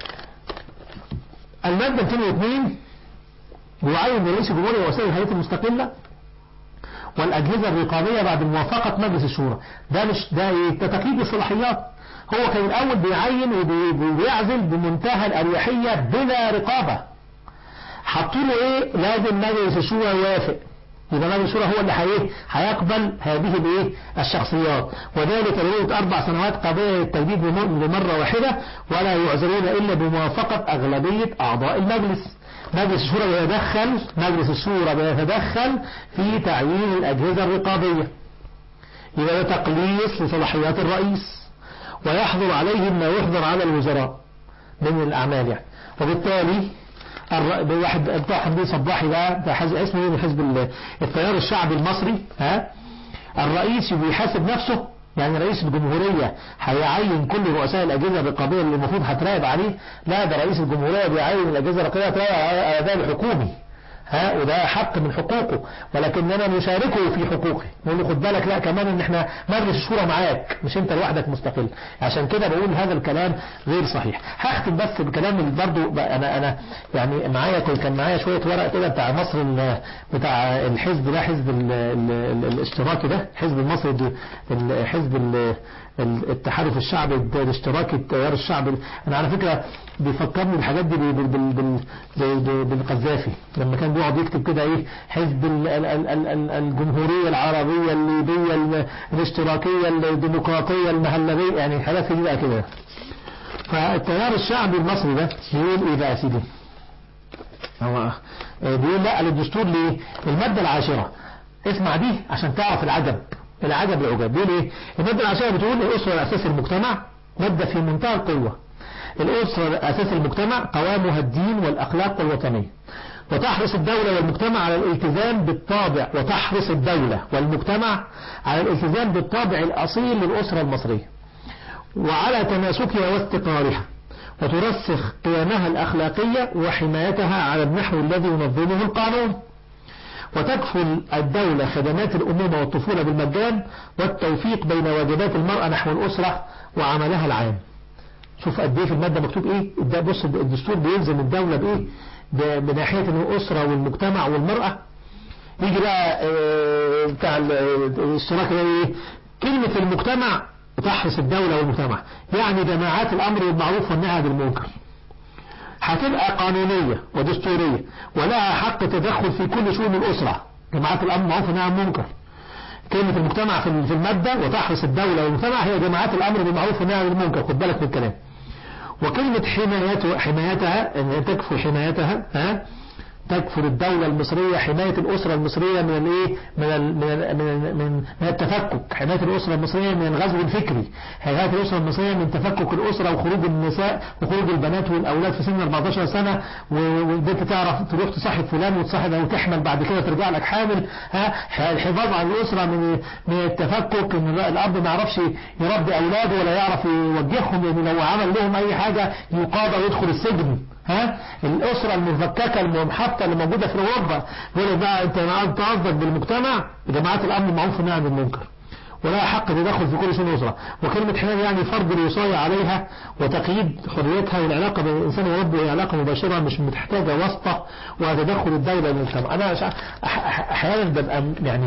المادة 202 يعين رئيس الجمهورية وسائل الهيئات المستقلة والأجهزة الرقابية بعد موافقة مجلس الشورى ده مش ده إيه؟ ده تقييد الصلاحيات هو كان الأول بيعين وبي- وبيعزل بمنتهى الأريحية بلا رقابة حطوا له إيه لازم مجلس الشورى يوافق يبقى مجلس الشورى هو اللي هي- هيقبل هذه الايه الشخصيات وذلك لمدة أربع سنوات قابلة للتجديد بم- لمرة واحدة ولا يعزلون إلا بموافقة أغلبية أعضاء المجلس مجلس الشورى بيتدخل مجلس الشورى بيتدخل في تعيين الأجهزة الرقابية يبقى ده تقليص لصلاحيات الرئيس ويحظر عليهم ما يحظر على الوزراء من الأعمال يعني وبالتالي الر- واحد بتاع حمدين صباحي ده ده حزب اسمه ايه من حزب ال- التيار الشعبي المصري ها الرئيس بيحاسب نفسه يعني رئيس الجمهورية هيعين كل رؤساء الأجهزة الرقابية اللي المفروض هتراقب عليه لا ده رئيس الجمهورية بيعين الأجهزة الرقابية تراقب على الأداء الحكومي ها وده حق من حقوقه ولكننا نشاركه في حقوقه نقول له خد بالك لا كمان ان احنا مجلس الشورى معاك مش انت لوحدك مستقل عشان كده بقول هذا الكلام غير صحيح هختم بس بكلام اللي برضو ب- انا انا يعني معايا كان كان معايا شويه ورق كده بتاع مصر ال- بتاع الحزب ده حزب ال ال ال الاشتراكي ده حزب المصري الد- ال- حزب ال- ال- التحالف الشعبي الد- الاشتراكي التيار الشعبي انا على فكره بيفكرني الحاجات دي بال- بال- بال- بال- بال- بال- بالقذافي لما كان بيقعد يكتب كده ايه حزب ال- ال- ال- ال- ال- الجمهوريه العربيه الليبيه ال- الاشتراكيه الديمقراطيه المهلبيه يعني حاجات كده كده فالتيار الشعبي المصري ده بيقول ايه بقى يا سيدي هو آه، بيقول لا للدستور ليه المادة العاشرة اسمع دي عشان تعرف العجب العجب العجب بيقول ايه المادة العاشرة بتقول الأسرة أساس المجتمع مادة في منتهى القوة الأسرة أساس المجتمع قوامها الدين والأخلاق والوطنية وتحرص الدولة والمجتمع على الالتزام بالطابع وتحرص الدولة والمجتمع على الالتزام بالطابع الأصيل للأسرة المصرية وعلى تماسكها واستقرارها وترسخ قيمها الأخلاقية وحمايتها على النحو الذي ينظمه القانون وتكفل الدولة خدمات الأمومة والطفولة بالمجان والتوفيق بين واجبات المرأة نحو الأسرة وعملها العام شوف قد ايه في المادة مكتوب ايه ده بص الدستور بيلزم الدولة بايه ب- بناحية الأسرة والمجتمع والمرأة يجي بقى آه، بتاع ال- آه، الاشتراك ده ايه كلمة المجتمع تحرس الدولة والمجتمع يعني جماعات الأمر بالمعروف والنهي عن المنكر هتبقى قانونية ودستورية ولها حق تدخل في كل شؤون الأسرة جماعات الأمر بالمعروف والنهي عن المنكر كلمة المجتمع في في المادة وتحرس الدولة والمجتمع هي جماعات الأمر بالمعروف والنهي عن المنكر خد بالك من الكلام وكلمة حمايته حمايتها ان تكفر حمايتها ها تكفر الدولة المصرية حماية الأسرة المصرية من الايه من ال من ال من, ال من, من التفكك حماية الأسرة المصرية من الغزو الفكري حماية الأسرة المصرية من تفكك الأسرة وخروج النساء وخروج البنات والأولاد في سن 14 سنة و- والبنت تعرف تروح تصاحب فلان وتصاحب أو تحمل بعد كده ترجع لك حامل ها الحفاظ على الأسرة من من التفكك ان الأب ما يعرفش يربي أولاده ولا يعرف يوجههم لأن لو عمل لهم أي حاجة يقاضى ويدخل السجن ها الأسرة المفككة المنحطة اللي موجودة في أوروبا يقول لك بقى أنت أنت قصدك بالمجتمع جماعات الأمن المعروف والنهي عن المنكر ولا حق تدخل في كل شؤون الأسرة وكلمة حماية يعني فرض الوصاية عليها وتقييد حريتها والعلاقة بين الإنسان وربه هي علاقة مباشرة مش محتاجة واسطة وتدخل الدولة للمجتمع أنا مش ع- أح- أح- أحيانا ببقى يعني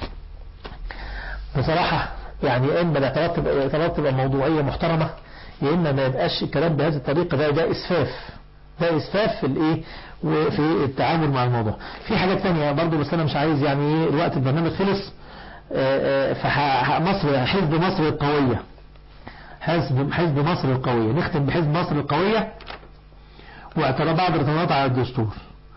بصراحة يعني يا إما الاعتراض تبقى الاعتراض تبقى موضوعية محترمة يا إما ما يبقاش الكلام بهذه الطريقة ده ده إسفاف ده إسفاف في الإيه وفي التعامل مع الموضوع في حاجات تانية برضو بس أنا مش عايز يعني إيه الوقت البرنامج خلص فمصر حزب مصر القوية حزب حزب مصر القوية نختم بحزب مصر القوية واعتراض بعض الاعتراضات على الدستور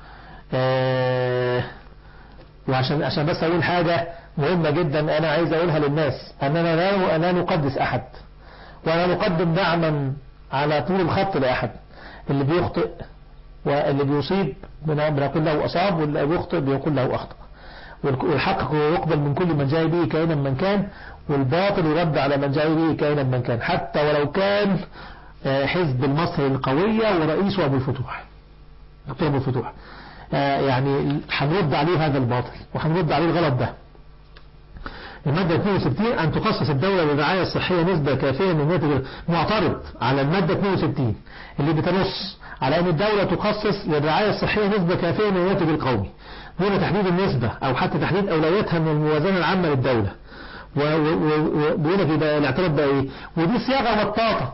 آه، وعشان عشان بس اقول حاجة مهمة جدا انا عايز اقولها للناس اننا لا لا نقدس احد ولا نقدم دعما على طول الخط لاحد اللي بيخطئ واللي بيصيب بن- بنقول له اصاب واللي بيخطئ بيقول له اخطأ والك- والحق يقبل من كل من جاء به كائنا من كان والباطل يرد على من جاء به كائنا من كان حتى ولو كان آه، حزب المصري القوية ورئيسه أبو الفتوح دكتور أبو الفتوح آه، يعني هنرد عليه هذا الباطل وهنرد عليه الغلط ده المادة 62 أن تخصص الدولة للرعاية الصحية نسبة كافية من الناتج معترض على المادة 62 اللي بتنص على أن الدولة تخصص للرعاية الصحية نسبة كافية من الناتج القومي دون تحديد النسبة أو حتى تحديد أولوياتها من الموازنة العامة للدولة وبيقول لك يبقى الاعتراض ده إيه ودي صياغة مطاطة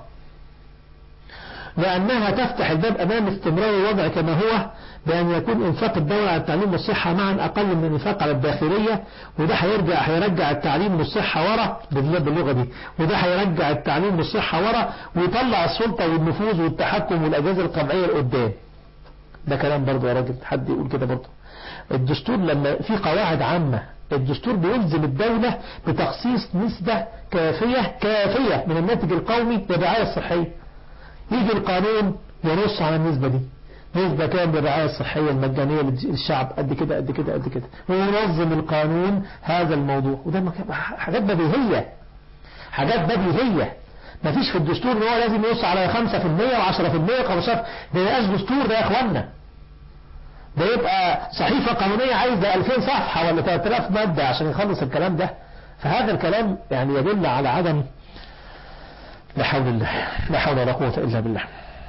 لأنها تفتح الباب أمام استمرار الوضع كما هو بأن يكون إنفاق الدولة على التعليم والصحة معا أقل من الإنفاق على الداخلية وده هيرجع هيرجع التعليم والصحة ورا بالله باللغة دي وده هيرجع التعليم والصحة ورا ويطلع السلطة والنفوذ والتحكم والأجهزة القمعية لقدام ده كلام برضه يا راجل حد يقول كده برضه الدستور لما في قواعد عامة الدستور بيلزم الدولة بتخصيص نسبة كافية كافية من الناتج القومي للرعاية الصحية يجي القانون ينص على النسبة دي نسبة كام للرعاية الصحية المجانية للشعب قد كده قد كده قد كده وينظم القانون هذا الموضوع وده مك- حاجات بديهية حاجات بديهية ما فيش في الدستور ان هو لازم ينص على 5% و10% و15 ده مبقاش دستور ده يا اخوانا ده يبقى صحيفة قانونية عايزة 2000 صفحة ولا 3000 مادة عشان يخلص الكلام ده فهذا الكلام يعني يدل على عدم لا حول الله لا حول ولا قوة إلا بالله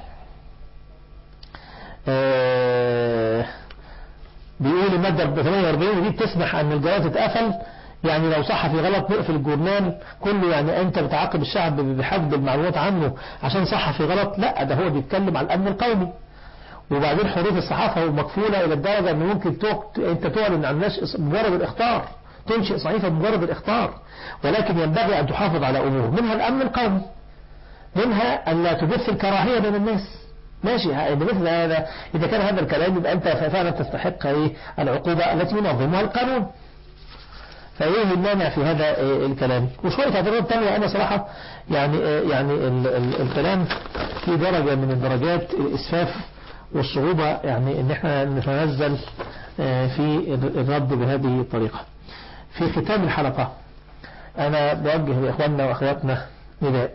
آه، بيقول المادة 48 دي بتسمح أن الجواز اتقفل يعني لو صحفي غلط نقفل الجورنال كله يعني أنت بتعاقب الشعب بحجب المعلومات عنه عشان صحفي غلط لا ده هو بيتكلم على الأمن القومي وبعدين حرية الصحافة مكفولة إلى الدرجة أن ممكن توك- أنت تعلن عن الناس مجرد الإخطار تنشئ صحيفة بمجرد الإخطار ولكن ينبغي أن تحافظ على أمور منها الأمن القومي منها أن لا تبث الكراهية بين الناس ماشي ها- بمثل هذا إذا كان هذا الكلام يبقى أنت فعلا تستحق إيه العقوبة التي ينظمها القانون فإيه المانع في هذا إيه الكلام وشوية اعتراضات تانية أنا صراحة يعني إيه يعني ال ال الكلام في درجة من الدرجات الإسفاف والصعوبة يعني إن إحنا نتنزل آه، في الرد بهذه الطريقة في ختام الحلقة أنا بوجه لإخواننا وأخواتنا نداء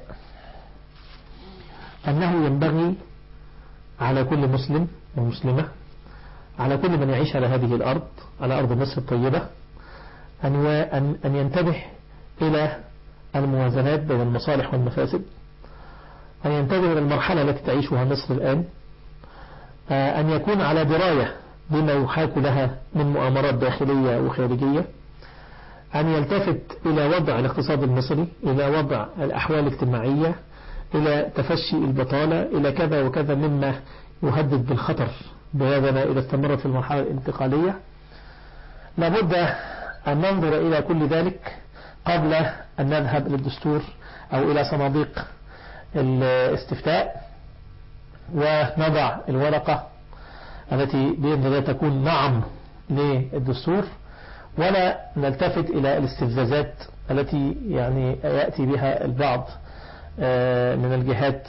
أنه ينبغي على كل مسلم ومسلمة على كل من يعيش على هذه الأرض على أرض مصر الطيبة أن أن أن ينتبه إلى الموازنات بين المصالح والمفاسد أن ينتبه إلى المرحلة التي تعيشها مصر الآن آه، أن يكون على دراية بما يحاك لها من مؤامرات داخلية وخارجية أن يلتفت إلى وضع الاقتصاد المصري إلى وضع الأحوال الاجتماعية إلى تفشي البطالة إلى كذا وكذا مما يهدد بالخطر بلادنا إذا استمرت في المرحلة الانتقالية لابد أن ننظر إلى كل ذلك قبل أن نذهب للدستور أو إلى صناديق الاستفتاء ونضع الورقة التي بإذن الله تكون نعم للدستور ولا نلتفت إلى الاستفزازات التي يعني يأتي بها البعض من الجهات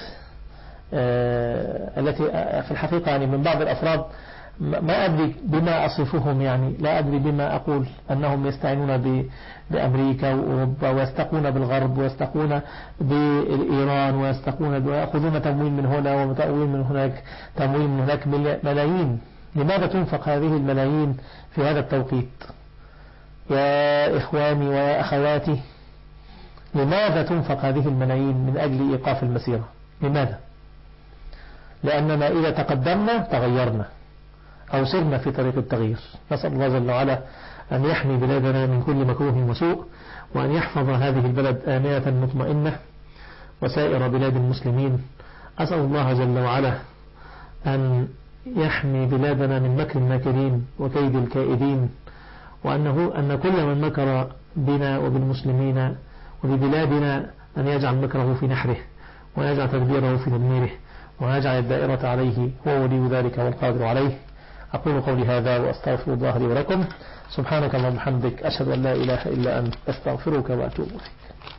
التي في الحقيقة يعني من بعض الأفراد ما أدري بما أصفهم يعني لا أدري بما أقول أنهم يستعينون بأمريكا وأوروبا ويستقون بالغرب ويستقون بإيران ويستقون ويأخذون تمويل من هنا وتمويل من هناك تمويل من هناك ملايين لماذا تنفق هذه الملايين في هذا التوقيت يا إخواني ويا أخواتي لماذا تنفق هذه الملايين من أجل إيقاف المسيرة لماذا لأننا إذا تقدمنا تغيرنا أو سرنا في طريق التغيير نسأل الله جل وعلا أن يحمي بلادنا من كل مكروه وسوء وأن يحفظ هذه البلد آمنة مطمئنة وسائر بلاد المسلمين أسأل الله جل وعلا أن يحمي بلادنا من مكر الماكرين وكيد الكائدين وأنه أن كل من مكر بنا وبالمسلمين وببلادنا أن يجعل مكره في نحره ويجعل تدبيره في تدميره ويجعل الدائرة عليه هو ولي ذلك والقادر عليه أقول قولي هذا وأستغفر الله لي ولكم سبحانك اللهم وبحمدك أشهد أن لا إله إلا أنت أستغفرك وأتوب إليك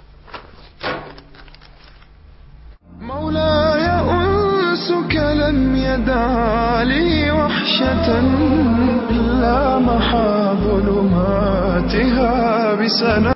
مولاي أنسك لم يدع لي وحشة إلا محا ظلماتها بسنة